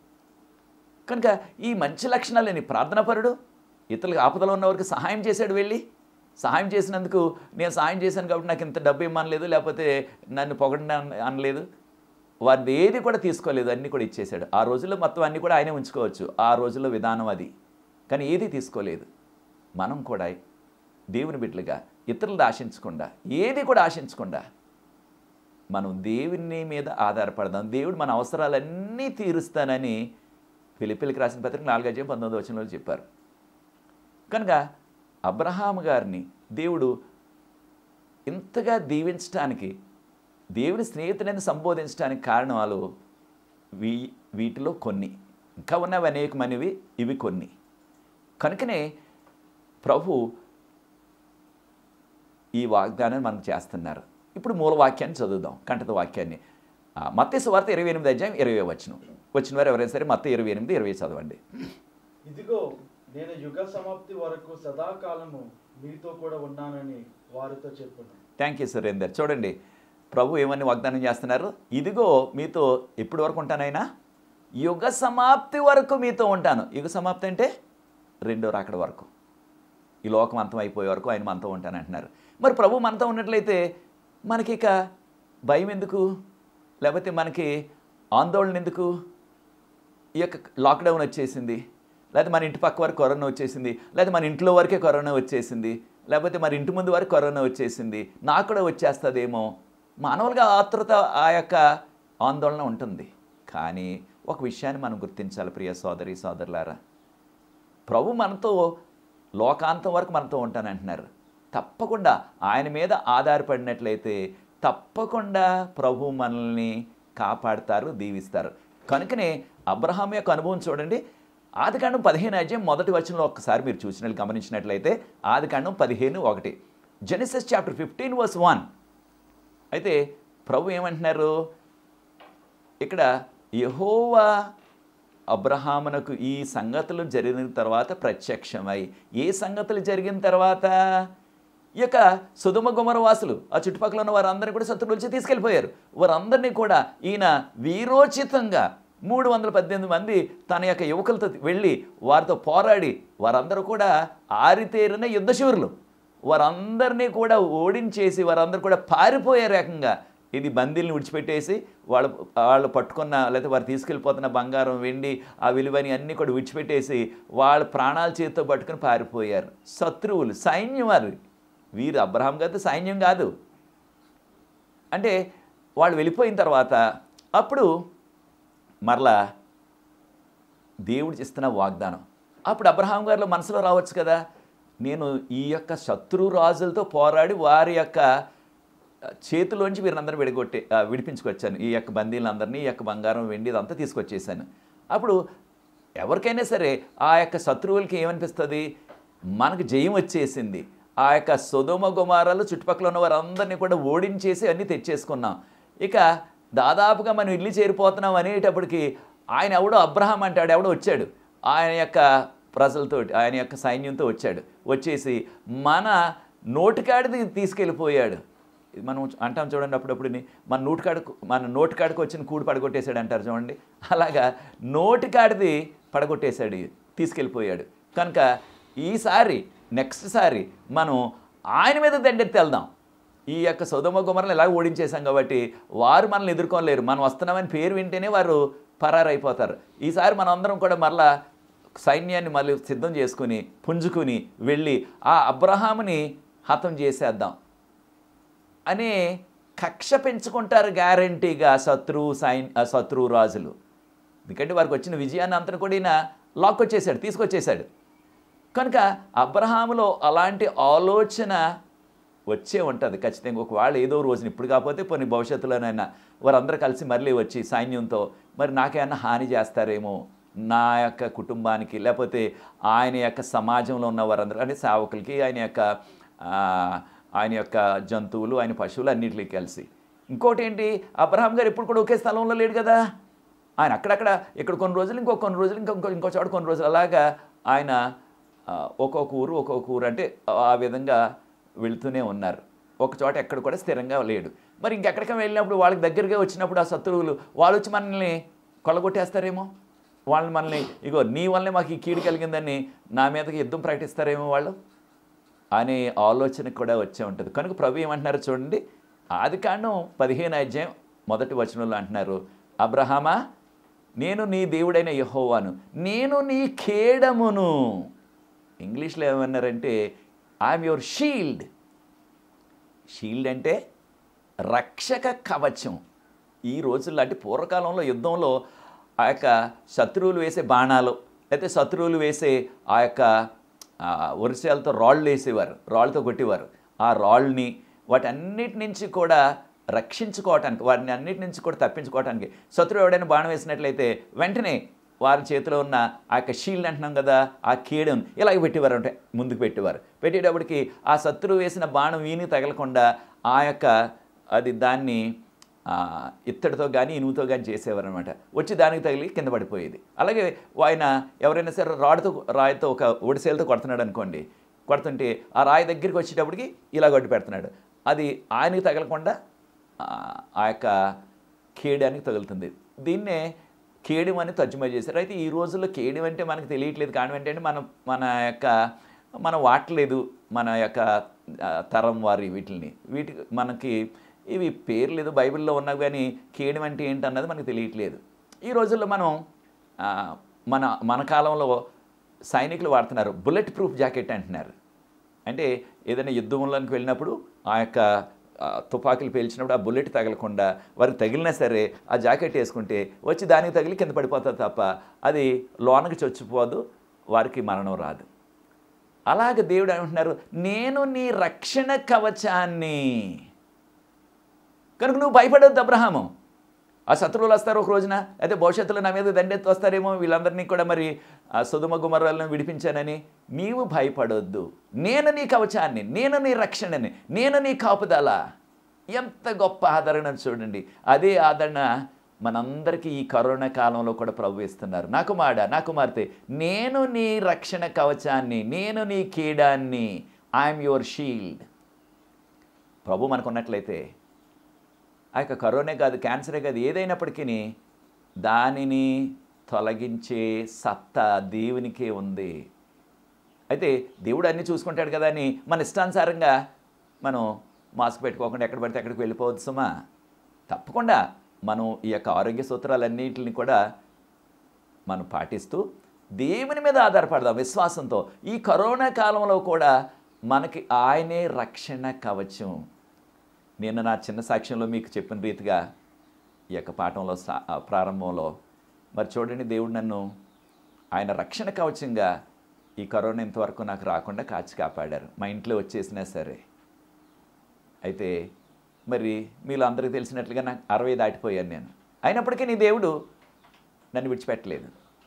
కనుక ఈ మంచి లక్షణాలేని ప్రార్థనాపరుడు ఇతరులకు ఆపదలో ఉన్నవారికి సహాయం చేశాడు వెళ్ళి సహాయం చేసినందుకు నేను సహాయం చేశాను కాబట్టి నాకు ఇంత డబ్బు ఇమ్మనలేదు లేకపోతే నన్ను పొగడిన అనలేదు వారిది ఏది కూడా తీసుకోలేదు అన్నీ కూడా ఇచ్చేశాడు ఆ రోజుల్లో మొత్తం అన్నీ కూడా ఆయనే ఉంచుకోవచ్చు ఆ రోజుల్లో విధానం అది కానీ ఏది తీసుకోలేదు మనం కూడా దేవుని బిడ్డలుగా ఇతరులు ఆశించకుండా ఏది కూడా ఆశించకుండా మనం దేవుని మీద ఆధారపడదాం దేవుడు మన అవసరాలన్నీ తీరుస్తానని ఫిలిపిలికి రాసిన పత్రిక నాలుగు అధ్యాయం పంతొమ్మిది వచనంలో చెప్పారు కనుక అబ్రహాం గారిని దేవుడు ఇంతగా దీవించడానికి దేవుని స్నేహితులని సంబోధించడానికి కారణాలు వీ వీటిలో కొన్ని ఇంకా ఉన్నవి అనేకమైనవి ఇవి కొన్ని కనుకనే ప్రభు ఈ వాగ్దానాన్ని మనకు చేస్తున్నారు ఇప్పుడు మూల వాక్యాన్ని చదువుదాం కంఠత వాక్యాన్ని మత్స్య వార్త ఇరవై ఎనిమిది అధ్యాయం ఇరవై వచ్చిన వచ్చిన వారు ఎవరైనా సరే మత్త ఇరవై ఎనిమిది ఇరవై చదవండి ఇదిగో నేను యుగ సమాప్తి వరకు సదాకాలము మీతో కూడా ఉన్నానని వారితో చెప్పును థ్యాంక్ యూ సురేందర్ చూడండి ప్రభు ఏమని వాగ్దానం చేస్తున్నారు ఇదిగో మీతో ఎప్పటి వరకు ఉంటానైనా యుగ సమాప్తి వరకు మీతో ఉంటాను యుగ సమాప్తి అంటే రెండో రాకడ వరకు ఈ లోకం అంతం అయిపోయే వరకు ఆయన మనతో ఉంటాను అంటున్నారు మరి ప్రభు మనతో ఉన్నట్లయితే మనకి ఇక భయం ఎందుకు లేకపోతే మనకి ఆందోళన ఎందుకు ఈ యొక్క లాక్డౌన్ వచ్చేసింది లేకపోతే మన ఇంటి పక్క వరకు కరోనా వచ్చేసింది లేకపోతే మన ఇంట్లో వరకే కరోనా వచ్చేసింది లేకపోతే మన ఇంటి ముందు వరకు కరోనా వచ్చేసింది నాకు కూడా వచ్చేస్తుందేమో మానవులుగా ఆతృత ఆ యొక్క ఆందోళన ఉంటుంది కానీ ఒక విషయాన్ని మనం గుర్తించాలి ప్రియ సోదరి సోదరులారా ప్రభు మనతో లోకాంతం వరకు మనతో ఉంటానంటున్నారు తప్పకుండా ఆయన మీద ఆధారపడినట్లయితే తప్పకుండా ప్రభు మనల్ని కాపాడుతారు దీవిస్తారు కనుకనే అబ్రహాం యొక్క అనుభవం చూడండి ఆదికాండం పదిహేను అధ్యాయం మొదటి వచనంలో ఒక్కసారి మీరు చూసినట్లు గమనించినట్లయితే ఆదికాండం పదిహేను ఒకటి Genesis chapter fifteen verse one అయితే ప్రభు ఏమంటున్నారు ఇక్కడ యహోవా అబ్రహామునకు ఈ సంగతులు జరిగిన తర్వాత ప్రత్యక్షమై ఏ సంగతులు జరిగిన తర్వాత ఈ యొక్క సుధుమ గుమరవాసులు ఆ చుట్టుపక్కల ఉన్న వారందరినీ కూడా శత్రువుల నుంచి తీసుకెళ్ళిపోయారు వారందరినీ కూడా ఈయన వీరోచితంగా మూడు వందల పద్దెనిమిది మంది తన యొక్క యువకులతో వెళ్ళి వారితో పోరాడి వారందరూ కూడా ఆరితేరిన యుద్ధశూరులు వారందరినీ కూడా ఓడించేసి వారందరూ కూడా పారిపోయారు ఏకంగా ఇది బందీల్ని విడిచిపెట్టేసి వాళ్ళు వాళ్ళు పట్టుకున్న లేకపోతే వారు తీసుకెళ్ళిపోతున్న బంగారం వెండి ఆ విలువని అన్నీ కూడా విడిచిపెట్టేసి వాళ్ళ ప్రాణాల చేతితో పట్టుకుని పారిపోయారు శత్రువులు సైన్యం వారు వీరు అబ్రహాం గారితో సైన్యం కాదు అంటే వాళ్ళు వెళ్ళిపోయిన తర్వాత అప్పుడు మరలా దేవుడు ఇస్తున్న వాగ్దానం అప్పుడు అబ్రహాం గారిలో మనసులో రావచ్చు కదా నేను ఈ యొక్క శత్రు రాజులతో పోరాడి వారి యొక్క చేతిలోంచి వీరినందరూ విడగొట్టే ఆ, విడిపించుకొచ్చాను ఈ యొక్క బందీలందరినీ ఈ యొక్క బంగారం వెండి ఇదంతా తీసుకొచ్చేసాను అప్పుడు ఎవరికైనా సరే ఆ యొక్క శత్రువులకి ఏమనిపిస్తుంది మనకు జయం వచ్చేసింది ఆ యొక్క సుధుమ గుమారాలు చుట్టుపక్కల ఉన్న వారందరినీ కూడా ఓడించేసి అన్నీ తెచ్చేసుకున్నాం ఇక దాదాపుగా మనం ఇల్లు చేరిపోతున్నాం అనేటప్పటికి ఆయన ఎవడో అబ్రహాం అంటాడు ఎవడో వచ్చాడు ఆయన యొక్క ప్రజలతో ఆయన యొక్క సైన్యంతో వచ్చాడు వచ్చేసి మన నోటికాడిది తీసుకెళ్ళిపోయాడు ఇది మనం అంటాం చూడండి అప్పుడప్పుడు మన నోటికాడకు మన నోటికాడకు వచ్చిన కూడు పడగొట్టేశాడు అంటారు చూడండి అలాగా నోటికాడిది పడగొట్టేశాడు తీసుకెళ్ళిపోయాడు కనుక ఈసారి నెక్స్ట్ సారి మనం ఆయన మీద దండెత్తి వెళ్దాం ఈ యొక్క సౌదమ గుమరలు ఎలా ఓడించేశాం కాబట్టి వారు మనల్ని ఎదుర్కోలేరు మనం వస్తున్నామని పేరు వింటేనే వారు పరారైపోతారు ఈసారి మనం అందరం కూడా మరలా సైన్యాన్ని మళ్ళీ సిద్ధం చేసుకుని పుంజుకుని వెళ్ళి ఆ అబ్రహాముని హతం చేసేద్దాం అనే కక్ష పెంచుకుంటారు గ్యారంటీగా శత్రువు సైన్ ఆ శత్రువు రాజులు ఎందుకంటే వారికి వచ్చిన విజయాన్ని అంతను కూడా ఈయన లాక్కొచ్చేసాడు తీసుకొచ్చేసాడు కనుక అబ్రహాములో అలాంటి ఆలోచన వచ్చే ఉంటుంది ఖచ్చితంగా ఒకవేళ ఏదో రోజున ఇప్పుడు కాకపోతే కొన్ని భవిష్యత్తులోనైనా వారందరూ కలిసి మళ్ళీ వచ్చి సైన్యంతో మరి నాకేమన్నా హాని చేస్తారేమో నా యొక్క కుటుంబానికి లేకపోతే ఆయన యొక్క సమాజంలో ఉన్న వారందరూ అంటే సేవకులకి ఆయన యొక్క ఆ, ఆయన యొక్క జంతువులు ఆయన పశువులు అన్నిటికీ కలిసి ఇంకోటి ఏంటి అబ్రహాం గారు ఎప్పుడు కూడా ఒకే స్థలంలో లేడు కదా ఆయన అక్కడక్కడ ఇక్కడ కొన్ని రోజులు ఇంకో కొన్ని రోజులు ఇంకో ఇంకో ఇంకో చోట కొన్ని రోజులు అలాగా ఆయన ఆ, ఒక్కొక్క ఊరు ఒక్కొక్క ఊరు అంటే ఆ విధంగా వెళుతూనే ఉన్నారు ఒక చోట ఎక్కడ కూడా స్థిరంగా లేడు మరి ఇంకెక్కడికి వెళ్ళినప్పుడు వాళ్ళకి దగ్గరగా వచ్చినప్పుడు ఆ శత్రువులు వాళ్ళు వచ్చి మనల్ని కొల్లగొట్టేస్తారేమో వాళ్ళని మనల్ని ఇగో నీ వల్లే మాకు ఈ కీడు కలిగిందని నా మీదకి యుద్ధం ప్రకటిస్తారేమో వాళ్ళు అనే ఆలోచన కూడా వచ్చే ఉంటుంది కనుక ప్రభు ఏమంటున్నారు చూడండి ఆది కాండం పదిహేను అధ్యాయం మొదటి వచనంలో అంటున్నారు అబ్రహామా నేను నీ దేవుడైన యహోవాను నేను నీ ఖేడమును ఇంగ్లీష్లో ఏమన్నారంటే ఐఎమ్ యువర్ షీల్డ్ షీల్డ్ అంటే రక్షక కవచం ఈ రోజుల్లో అంటే పూర్వకాలంలో యుద్ధంలో ఆ యొక్క శత్రువులు వేసే బాణాలు లేకపోతే శత్రువులు వేసే ఆ యొక్క ఆ, వరిసేలతో రాళ్ళు వేసేవారు రాళ్ళతో కొట్టేవారు ఆ రాళ్ళని వాటన్నిటి నుంచి కూడా రక్షించుకోవటానికి వారిని అన్నిటి నుంచి కూడా తప్పించుకోవటానికి శత్రువు ఎవడైనా బాణం వేసినట్లయితే వెంటనే వారి చేతిలో ఉన్న ఆ యొక్క షీల్డ్ అంటున్నాం కదా ఆ కీడును ఇలాగ పెట్టేవారు అంటే ముందుకు పెట్టేవారు పెట్టేటప్పటికి ఆ శత్రువు వేసిన బాణం వీని తగలకుండా ఆ యొక్క అది దాన్ని ఆ, ఇత్తడితో కానీ ఇనుముతో కానీ చేసేవారు అనమాట వచ్చి దానికి తగిలి కింద పడిపోయేది అలాగే ఆయన ఎవరైనా సరే రాడుతో రాయితో ఒక ఒడిసేలతో కొడుతున్నాడు అనుకోండి కొడుతుంటే ఆ రాయి దగ్గరికి వచ్చేటప్పటికి ఇలా గడ్డు పెడుతున్నాడు అది ఆయనకి తగలకుండా ఆ, ఆ యొక్క కేడానికి తగులుతుంది దీన్నే కేడం అని తర్జుమా చేశారు అయితే ఈ రోజుల్లో కేడం అంటే మనకు తెలియట్లేదు కానీ ఏంటంటే మనం మన యొక్క మనం వాడలేదు మన యొక్క ఆ, తరం వారి వీటిని వీటికి మనకి ఇవి పేర్లు లేదు బైబిల్లో ఉన్నవి కానీ కేడం అంటే ఏంటన్నది మనకు తెలియట్లేదు ఈ రోజుల్లో మనం ఆ, మన మన కాలంలో సైనికులు వాడుతున్నారు బుల్లెట్ ప్రూఫ్ జాకెట్ అంటున్నారు అంటే ఏదైనా యుద్ధంలోకి వెళ్ళినప్పుడు ఆ యొక్క ఆ, తుపాకులు పేల్చినప్పుడు ఆ బుల్లెట్ తగలకుండా వారికి తగిలినా సరే ఆ జాకెట్ వేసుకుంటే వచ్చి దానికి తగిలి కింద పడిపోతుంది తప్ప అది లోనకి చొచ్చిపోదు వారికి మరణం రాదు అలాగే దేవుడు అంటున్నారు నేను నీ రక్షణ కవచాన్ని కనుక నువ్వు భయపడొద్దు అబ్రహాము ఆ శత్రువులు వస్తారు ఒక రోజున అయితే భవిష్యత్తులో నా మీద దండెత్తి వస్తారేమో వీళ్ళందరినీ కూడా మరి ఆ సుధుమ గుమరాలను విడిపించానని నీవు భయపడొద్దు నేను నీ కవచాన్ని నేను నీ రక్షణని నేను నీ కాపుదల ఎంత గొప్ప ఆదరణ చూడండి అదే ఆదరణ మనందరికీ ఈ కరోనా కాలంలో కూడా ప్రభు ఇస్తున్నారు నా కుమారుడ నా కుమార్తె నేను నీ రక్షణ కవచాన్ని నేను నీ కీడాన్ని ఐఎమ్ యువర్ షీల్డ్ ప్రభు మనకున్నట్లయితే ఆ యొక్క కరోనే కాదు క్యాన్సరే కాదు ఏదైనప్పటికీ దానిని తొలగించే సత్తా దేవునికే ఉంది అయితే దేవుడు అన్నీ చూసుకుంటాడు కదా అని మన ఇష్టానుసారంగా మనం మాస్క్ పెట్టుకోకుండా ఎక్కడ పడితే అక్కడికి వెళ్ళిపోవచ్చు సుమా తప్పకుండా మనం ఈ యొక్క ఆరోగ్య సూత్రాలన్నింటిని కూడా మనం పాటిస్తూ దేవుని మీద ఆధారపడదాం విశ్వాసంతో ఈ కరోనా కాలంలో కూడా మనకి ఆయనే రక్షణ కవచం నేను నా చిన్న సాక్ష్యంలో మీకు చెప్పిన రీతిగా ఈ యొక్క పాఠంలో సా- ఆ ప్రారంభంలో మరి చూడండి దేవుడు నన్ను ఆయన రక్షణ కవచంగా ఈ కరోనా ఇంతవరకు నాకు రాకుండా కాచి కాపాడారు మా ఇంట్లో వచ్చేసినా సరే అయితే మరి మీలో అందరికీ తెలిసినట్లుగా నాకు అరవై దాటిపోయాను నేను అయినప్పటికీ నీ దేవుడు నన్ను విడిచిపెట్టలేదు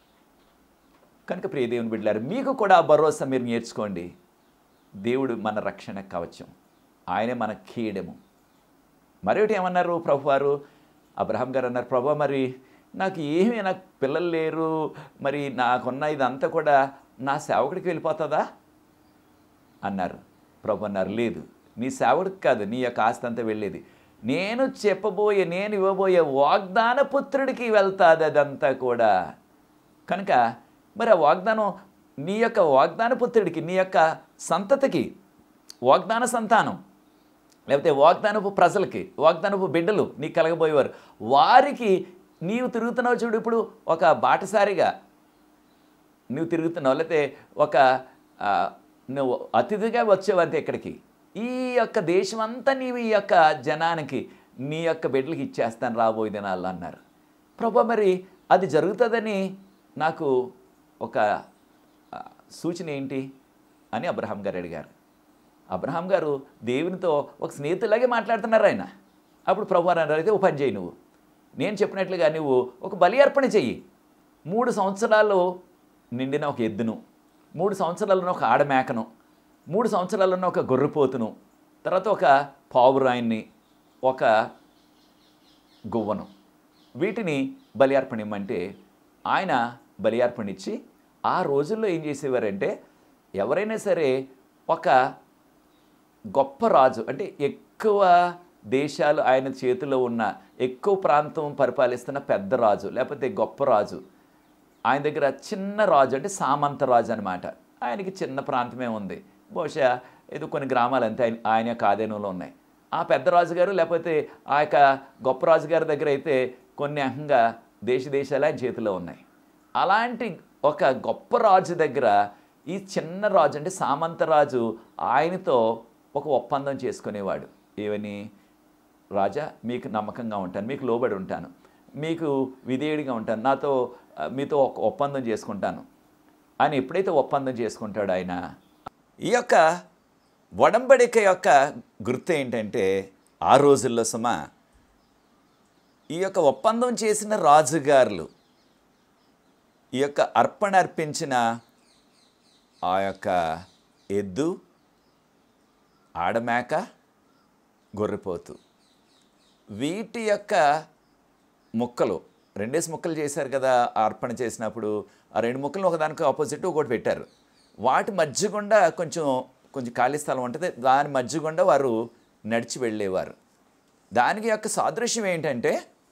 కనుక ప్రియ దేవుని బిడ్డలారు మీకు కూడా ఆ భరోసా మీరు నేర్చుకోండి దేవుడు మన రక్షణ కవచం ఆయనే మన కీడము మరొకటి ఏమన్నారు ప్రభు వారు అబ్రహాం గారు అన్నారు ప్రభు మరి నాకు ఏమీ నాకు పిల్లలు లేరు మరి నాకున్న ఇదంతా కూడా నా సేవకుడికి వెళ్ళిపోతుందా అన్నారు ప్రభు అన్నారు లేదు నీ సేవకుడికి కాదు నీ యొక్క ఆస్తి అంతా వెళ్ళేది నేను చెప్పబోయే నేను ఇవ్వబోయే వాగ్దాన పుత్రుడికి వెళ్తాది అదంతా కూడా కనుక మరి ఆ వాగ్దానం నీ యొక్క వాగ్దాన పుత్రుడికి నీ యొక్క సంతతికి వాగ్దాన సంతానం లేకపోతే వాగ్దానపు ప్రజలకి వాగ్దానపు బిడ్డలు నీకు కలగబోయేవారు వారికి నీవు తిరుగుతున్నావు చూడు ఇప్పుడు ఒక బాటసారిగా నువ్వు తిరుగుతున్నావు లేకపోతే ఒక ఆ, నువ్వు అతిథిగా వచ్చేవంతే ఇక్కడికి ఈ యొక్క దేశం అంతా నీవు ఈ యొక్క జనానికి నీ యొక్క బిడ్డలకి ఇచ్చేస్తాను రాబోయే దినాల్లో అన్నారు ప్రభా మరి అది జరుగుతుందని నాకు ఒక ఆ, సూచన ఏంటి అని అబ్రహాం గారు అడిగారు అబ్రహాం గారు దేవునితో ఒక స్నేహితులాగే మాట్లాడుతున్నారు ఆయన అప్పుడు ప్రభు వారు అన్నారు అయితే ఓ పని చేయి నువ్వు నేను చెప్పినట్లుగా నువ్వు ఒక బలి అర్పణ చెయ్యి మూడు సంవత్సరాలు నిండిన ఒక ఎద్దును మూడు సంవత్సరాలను ఒక ఆడమేకను మూడు సంవత్సరాలను ఒక గొర్రెపోతును తర్వాత ఒక పావురాయిని ఒక గువ్వను వీటిని బలి అర్పణ ఇమ్మంటే ఆయన బలి అర్పణ ఇచ్చి ఆ రోజుల్లో ఏం చేసేవారంటే ఎవరైనా సరే ఒక గొప్ప రాజు అంటే ఎక్కువ దేశాలు ఆయన చేతిలో ఉన్న ఎక్కువ ప్రాంతం పరిపాలిస్తున్న పెద్ద రాజు లేకపోతే గొప్ప రాజు ఆయన దగ్గర చిన్న రాజు అంటే సామంత రాజు అనమాట ఆయనకి చిన్న ప్రాంతమే ఉంది బహుశా ఏదో కొన్ని గ్రామాలు అంతే ఆయన ఆయన యొక్క ఆధీనంలో ఉన్నాయి ఆ పెద్ద రాజుగారు లేకపోతే ఆ యొక్క గొప్ప రాజుగారి దగ్గర అయితే కొన్ని అంగంగా దేశ దేశాలు ఆయన చేతిలో ఉన్నాయి అలాంటి ఒక గొప్ప రాజు దగ్గర ఈ చిన్న రాజు అంటే సామంత రాజు ఆయనతో ఒక ఒప్పందం చేసుకునేవాడు ఏమని రాజా మీకు నమ్మకంగా ఉంటాను మీకు లోబడి ఉంటాను మీకు విధేయుడిగా ఉంటాను నాతో ఆ, మీతో ఒక ఒప్పందం చేసుకుంటాను ఆయన ఎప్పుడైతే ఒప్పందం చేసుకుంటాడో ఆయన ఈ యొక్క వడంబడిక యొక్క గుర్తు ఏంటంటే ఆ రోజుల్లో సుమా ఈ యొక్క ఒప్పందం చేసిన రాజుగారులు ఈ యొక్క అర్పణ అర్పించిన ఆ యొక్క ఎద్దు ఆడమేక గొర్రెపోతు వీటి యొక్క ముక్కలు రెండేసి ముక్కలు చేశారు కదా ఆ అర్పణ చేసినప్పుడు ఆ రెండు ముక్కలు ఒకదానికి ఆపోజిట్ ఒకటి పెట్టారు వాటి మధ్య గుండా కొంచెం కొంచెం ఖాళీ స్థలం ఉంటుంది దాని మధ్య గుండా వారు నడిచి వెళ్ళేవారు దానికి యొక్క సాదృశ్యం ఏంటంటే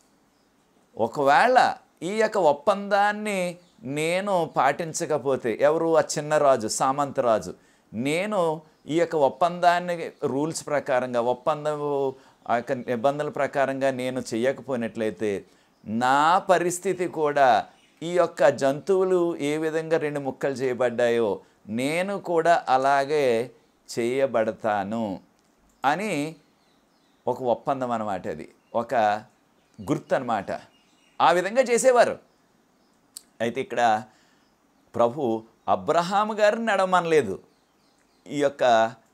ఒకవేళ ఈ యొక్క ఒప్పందాన్ని నేను పాటించకపోతే ఎవరు ఆ చిన్న రాజు సామంతరాజు నేను ఈ యొక్క ఒప్పందాన్ని రూల్స్ ప్రకారంగా ఒప్పందం ఆ యొక్క నిబంధనల ప్రకారంగా నేను చేయకపోయినట్లయితే నా పరిస్థితి కూడా ఈ యొక్క జంతువులు ఏ విధంగా రెండు ముక్కలు చేయబడ్డాయో నేను కూడా అలాగే చేయబడతాను అని ఒక ఒప్పందం అన్నమాట అది ఒక గుర్తు అన్నమాట ఆ విధంగా చేసేవారు అయితే ఇక్కడ ప్రభు అబ్రహాము గారిని నడవమనలేదు ఈ యొక్క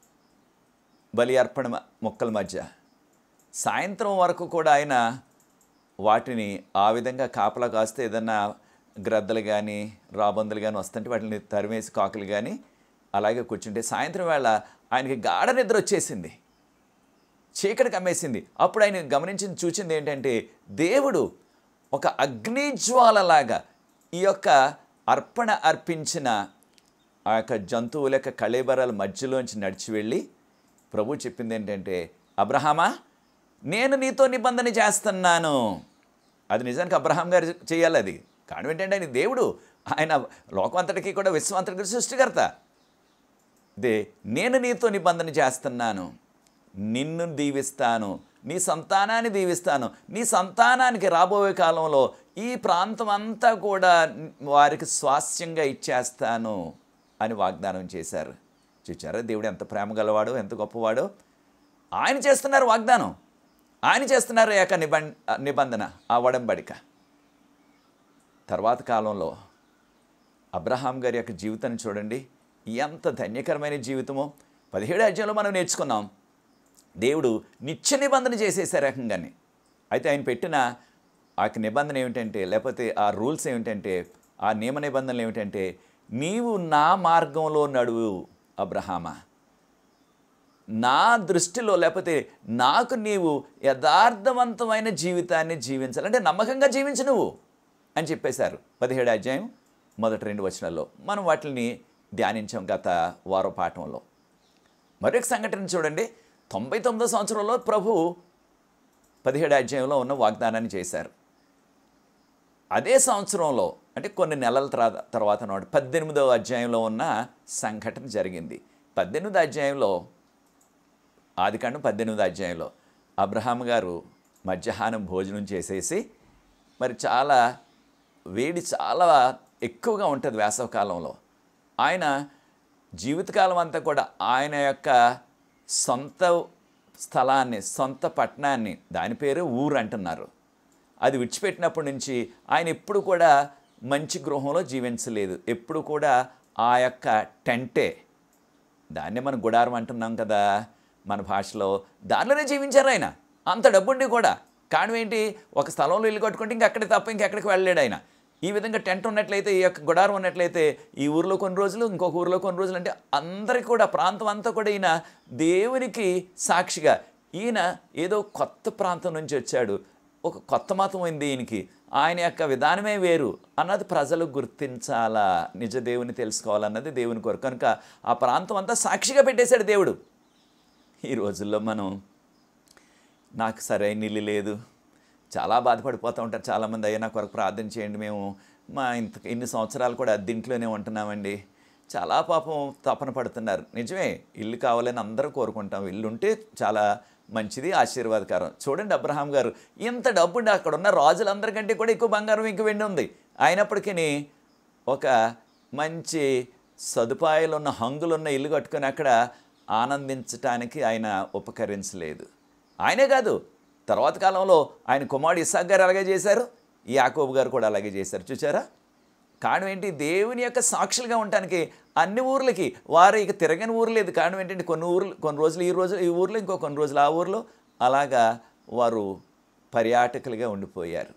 బలి అర్పణ మ- మొక్కల మధ్య సాయంత్రం వరకు కూడా ఆయన వాటిని ఆ విధంగా కాపలా కాస్తే ఏదన్నా గ్రద్దలు కానీ రాబందులు కానీ వస్తుంటే వాటిని తరిమేసి కాకులు కానీ అలాగే కూర్చుంటే సాయంత్రం వేళ ఆయనకి గాఢ నిద్ర వచ్చేసింది చీకటి కమ్మేసింది అప్పుడు ఆయన గమనించింది చూచింది ఏంటంటే దేవుడు ఒక అగ్నిజ్వాలలాగా ఈ యొక్క అర్పణ అర్పించిన ఆ యొక్క జంతువుల యొక్క కళేబరాల మధ్యలోంచి నడిచి వెళ్ళి ప్రభు చెప్పింది ఏంటంటే అబ్రహామా నేను నీతో నిబంధన చేస్తున్నాను అది నిజానికి అబ్రహాం గారు చేయాలి అది కారణం ఏంటంటే ఆయన దేవుడు ఆయన లోకం అంతటికీ కూడా విశ్వంతటికి సృష్టికర్త దే నేను నీతో నిబంధన చేస్తున్నాను నిన్ను దీవిస్తాను నీ సంతానాన్ని దీవిస్తాను నీ సంతానానికి రాబోయే కాలంలో ఈ ప్రాంతం అంతా కూడా వారికి స్వాస్యంగా ఇచ్చేస్తాను అని వాగ్దానం చేశారు చూచారా దేవుడు ఎంత ప్రేమ గలవాడో ఎంత గొప్పవాడో ఆయన చేస్తున్నారు వాగ్దానం ఆయన చేస్తున్నారు ఏక నిబం నిబంధన ఆ వడంబడిక తర్వాత కాలంలో అబ్రహాం గారి యొక్క జీవితాన్ని చూడండి ఎంత ధన్యకరమైన జీవితమో పదిహేడు అధ్యాయంలో మనం నేర్చుకున్నాం దేవుడు నిత్య నిబంధన చేసేసే రకంగానే అయితే ఆయన పెట్టిన ఆ యొక్క నిబంధన ఏమిటంటే లేకపోతే ఆ రూల్స్ ఏమిటంటే ఆ నియమ నిబంధనలు ఏమిటంటే నీవు నా మార్గంలో నడువు అబ్రహామా నా దృష్టిలో లేకపోతే నాకు నీవు యథార్థవంతమైన జీవితాన్ని జీవించాలి అంటే నమ్మకంగా జీవించు నువ్వు అని చెప్పేశారు పదిహేడు అధ్యాయం మొదటి రెండు వచనాల్లో మనం వాటిని ధ్యానించాం గత వారో పాఠంలో మరొక సంఘటన చూడండి తొంభై తొమ్మిదో సంవత్సరంలో ప్రభు పదిహేడు అధ్యాయంలో ఉన్న వాగ్దానాన్ని చేశారు అదే సంవత్సరంలో అంటే కొన్ని నెలల తర్వా- తర్వాత నాడు పద్దెనిమిదవ అధ్యాయంలో ఉన్న సంఘటన జరిగింది పద్దెనిమిదో అధ్యాయంలో ఆదికాండం పద్దెనిమిదో అధ్యాయంలో అబ్రహాం గారు మధ్యాహ్నం భోజనం చేసేసి మరి చాలా వేడి చాలా ఎక్కువగా ఉంటుంది వేసవకాలంలో ఆయన జీవితకాలం అంతా కూడా ఆయన యొక్క సొంత స్థలాన్ని సొంత పట్టణాన్ని దాని పేరు ఊరు అంటున్నారు అది విడిచిపెట్టినప్పటి నుంచి ఆయన ఎప్పుడు కూడా మంచి గృహంలో జీవించలేదు ఎప్పుడు కూడా ఆ యొక్క టెంటే దాన్నే మనం గుడారం అంటున్నాం కదా మన భాషలో దానిలోనే జీవించారు ఆయన అంత డబ్బుండి కూడా కారణం ఏంటి ఒక స్థలంలో ఇల్లు కట్టుకుంటే ఇంక అక్కడికి తప్ప ఇంకెక్కడికి వెళ్ళలేడు ఆయన ఈ విధంగా టెంట్ ఉన్నట్లయితే ఈ యొక్క గుడారం ఉన్నట్లయితే ఈ ఊరిలో కొన్ని రోజులు ఇంకొక ఊరిలో కొన్ని రోజులు అంటే అందరికీ కూడా ప్రాంతం అంతా కూడా ఈయన దేవునికి సాక్షిగా ఈయన ఏదో కొత్త ప్రాంతం నుంచి వచ్చాడు ఒక కొత్త మతం ఉంది ఈయనకి ఆయన యొక్క విధానమే వేరు అన్నది ప్రజలు గుర్తించాలా నిజ దేవుని తెలుసుకోవాలన్నది దేవుని కొరకు కనుక ఆ ప్రాంతం అంతా సాక్షిగా పెట్టేశాడు దేవుడు ఈ రోజుల్లో మనం నాకు సరైన ఇల్లు లేదు చాలా బాధపడిపోతూ ఉంటారు చాలామంది అయ్యా నా కొరకు ప్రార్థన చేయండి మేము మా ఇంత ఇన్ని సంవత్సరాలు కూడా అద్దెంట్లోనే ఉంటున్నామండి చాలా పాపం తపన పడుతున్నారు నిజమే ఇల్లు కావాలని అందరూ కోరుకుంటాం ఇల్లు ఉంటే చాలా మంచిది ఆశీర్వాదకరం చూడండి అబ్రహాం గారు ఇంత డబ్బు ఉండి అక్కడ ఉన్న రాజులందరికంటే కూడా ఎక్కువ బంగారం ఇంక వెండి ఉంది అయినప్పటికీ ఒక మంచి సదుపాయాలు ఉన్న హంగులున్న ఇల్లు కట్టుకొని అక్కడ ఆనందించటానికి ఆయన ఉపకరించలేదు ఆయనే కాదు తర్వాత కాలంలో ఆయన కుమారుడు ఇసాక్ గారు అలాగే చేశారు యాకోబు గారు కూడా అలాగే చేశారు చూసారా కారణం ఏంటి దేవుని యొక్క సాక్షులుగా ఉండటానికి అన్ని ఊర్లకి వారు ఇక తిరగని ఊరు లేదు కారణం ఏంటంటే కొన్ని ఊర్లు కొన్ని రోజులు ఈ రోజు ఈ ఊర్లో ఇంకో కొన్ని రోజులు ఆ ఊర్లో అలాగా వారు పర్యాటకులుగా ఉండిపోయారు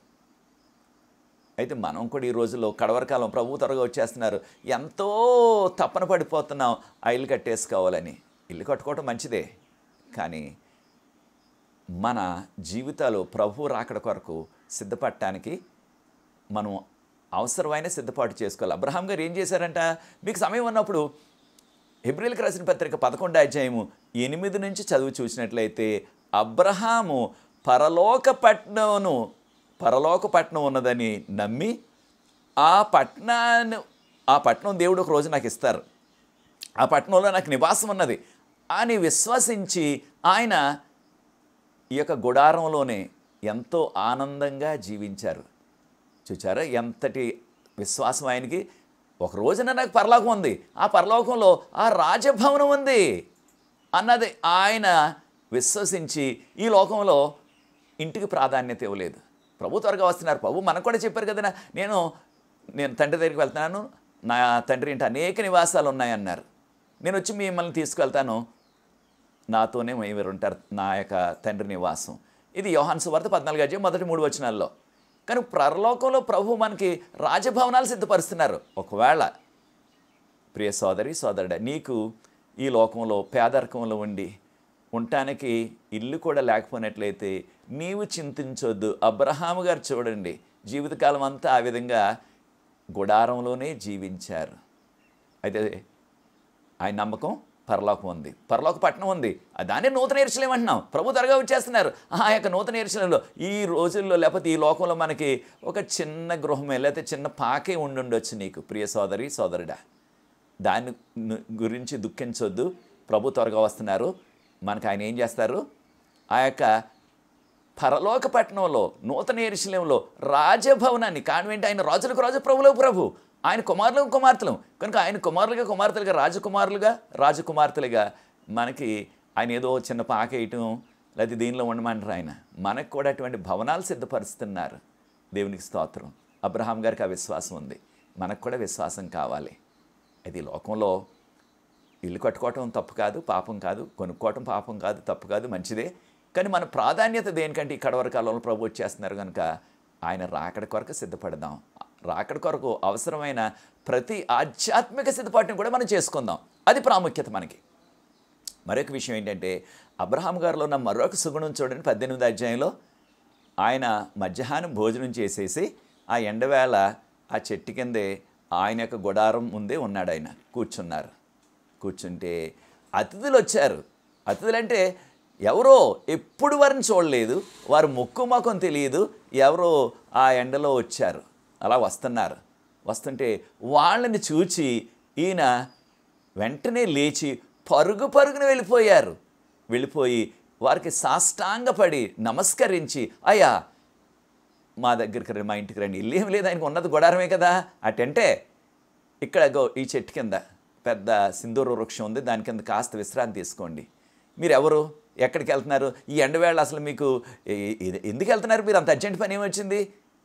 అయితే మనం కూడా ఈ రోజుల్లో కడవరకాలం ప్రభు త్వరగా వచ్చేస్తున్నారు ఎంతో తపన పడిపోతున్నాం ఆ ఇల్లు కట్టేసుకోవాలని ఇల్లు కట్టుకోవటం మంచిదే కానీ మన జీవితాలు ప్రభు రాకడ కొరకు సిద్ధపడటానికి మనం అవసరమైన సిద్ధపాటు చేసుకోవాలి అబ్రహాం గారు ఏం చేశారంట మీకు సమయం ఉన్నప్పుడు హెబ్రిల్కి రాసిన పత్రిక పదకొండు అధ్యాయము ఎనిమిది నుంచి చదువు చూసినట్లయితే అబ్రహాము పరలోక పట్నంను పరలోక పట్నం ఉన్నదని నమ్మి ఆ పట్నాన్ని ఆ పట్నం దేవుడు ఒక రోజు నాకు ఇస్తారు ఆ పట్టణంలో నాకు నివాసం ఉన్నది అని విశ్వసించి ఆయన ఈ యొక్క గుడారంలోనే ఎంతో ఆనందంగా జీవించారు చూచారా ఎంతటి విశ్వాసం ఆయనకి ఒక రోజున నాకు పరలోకం ఉంది ఆ పరలోకంలో ఆ రాజభవనం ఉంది అన్నది ఆయన విశ్వసించి ఈ లోకంలో ఇంటికి ప్రాధాన్యత ఇవ్వలేదు ప్రభు త్వరగా వస్తున్నారు ప్రభు మనకు కూడా చెప్పారు కదా నేను నేను తండ్రి దగ్గరికి వెళ్తున్నాను నా తండ్రి ఇంటి అనేక నివాసాలు ఉన్నాయన్నారు నేను వచ్చి మిమ్మల్ని తీసుకెళ్తాను నాతోనే మీరు ఉంటారు నా యొక్క తండ్రి నివాసం ఇది యోహాన్ సువార్త పద్నాలుగు అధ్యాయం మొదటి మూడు వచనాల్లో కానీ పరలోకంలో ప్రభు మనకి రాజభవనాలు సిద్ధపరుస్తున్నారు ఒకవేళ ప్రియ సోదరి సోదరుడ నీకు ఈ లోకంలో పేదరికంలో ఉండి ఉండటానికి ఇల్లు కూడా లేకపోయినట్లయితే నీవు చింతించొద్దు అబ్రహాము గారు చూడండి జీవితకాలం అంతా ఆ విధంగా గుడారంలోనే జీవించారు అయితే ఆయన నమ్మకం పరలోకం ఉంది పరలోక పట్టణం ఉంది ఆ దాన్ని నూతన ఎరుసలేం అంటున్నాం ప్రభు త్వరగా వచ్చేస్తున్నారు ఆ యొక్క నూతన ఎరుసలంలో ఈ రోజుల్లో లేకపోతే ఈ లోకంలో మనకి ఒక చిన్న గృహమే లేకపోతే చిన్న పాకే ఉండుండొచ్చు నీకు ప్రియ సోదరి సోదరుడా దాని ను- గురించి దుఃఖించొద్దు ప్రభు త్వరగా వస్తున్నారు మనకు ఆయన ఏం చేస్తారు ఆ యొక్క పరలోక పట్టణంలో నూతన ఎరుశలేంలో రాజభవనాన్ని కాన్వెంట్ ఆయన రాజులకు రాజు ప్రభులకు ప్రభు ఆయన కుమారులకు కుమార్తెలు కనుక ఆయన కుమారులుగా కుమార్తెలుగా రాజకుమారులుగా రాజకుమార్తెలుగా మనకి ఆయన ఏదో చిన్న పాక వేయటం లేకపోతే దీనిలో ఉండమంటారు ఆయన మనకు కూడా అటువంటి భవనాలు సిద్ధపరుస్తున్నారు దేవునికి స్తోత్రం అబ్రహాం గారికి ఆ విశ్వాసం ఉంది మనకు కూడా విశ్వాసం కావాలి అది ఈ లోకంలో ఇల్లు కట్టుకోవటం తప్పు కాదు పాపం కాదు కొనుక్కోవటం పాపం కాదు తప్పు కాదు మంచిదే కానీ మన ప్రాధాన్యత దేనికంటే ఈ కడవర కాలంలో ప్రభు వచ్చేస్తున్నారు కనుక ఆయన రాకడ కొరకు సిద్ధపడదాం రాకడ కొరకు అవసరమైన ప్రతి ఆధ్యాత్మిక సిద్ధపాటుని కూడా మనం చేసుకుందాం అది ప్రాముఖ్యత మనకి మరొక విషయం ఏంటంటే అబ్రహాం గారిలో ఉన్న మరొక సుగుణం చూడండి పద్దెనిమిది అధ్యాయంలో ఆయన మధ్యాహ్నం భోజనం చేసేసి ఆ ఎండవేళ ఆ చెట్టు కిందే ఆయన యొక్క గుడారం ముందే ఉన్నాడు ఆయన కూర్చున్నారు కూర్చుంటే అతిథులు వచ్చారు అతిథులు అంటే ఎవరో ఎప్పుడు వారిని చూడలేదు వారు ముక్కు ముఖం తెలియదు ఎవరో ఆ ఎండలో వచ్చారు అలా వస్తున్నారు వస్తుంటే వాళ్ళని చూచి ఈయన వెంటనే లేచి పరుగు పరుగున వెళ్ళిపోయారు వెళ్ళిపోయి వారికి సాష్టాంగపడి నమస్కరించి అయ్యా మా దగ్గరికి రండి మా ఇంటికి రండి ఇల్లు ఏం లేదు ఆయనకు ఉన్నది గుడారమే కదా అటంటే ఇక్కడ గో ఈ చెట్టు కింద పెద్ద సింధూర వృక్షం ఉంది దాని కింద కాస్త విశ్రాంతి తీసుకోండి మీరు ఎవరు ఎక్కడికి వెళ్తున్నారు ఈ ఎండవేళ అసలు మీకు ఏ- ఏ- ఎందుకు వెళ్తున్నారు మీరు అంత అర్జెంట్ పని ఏమొచ్చింది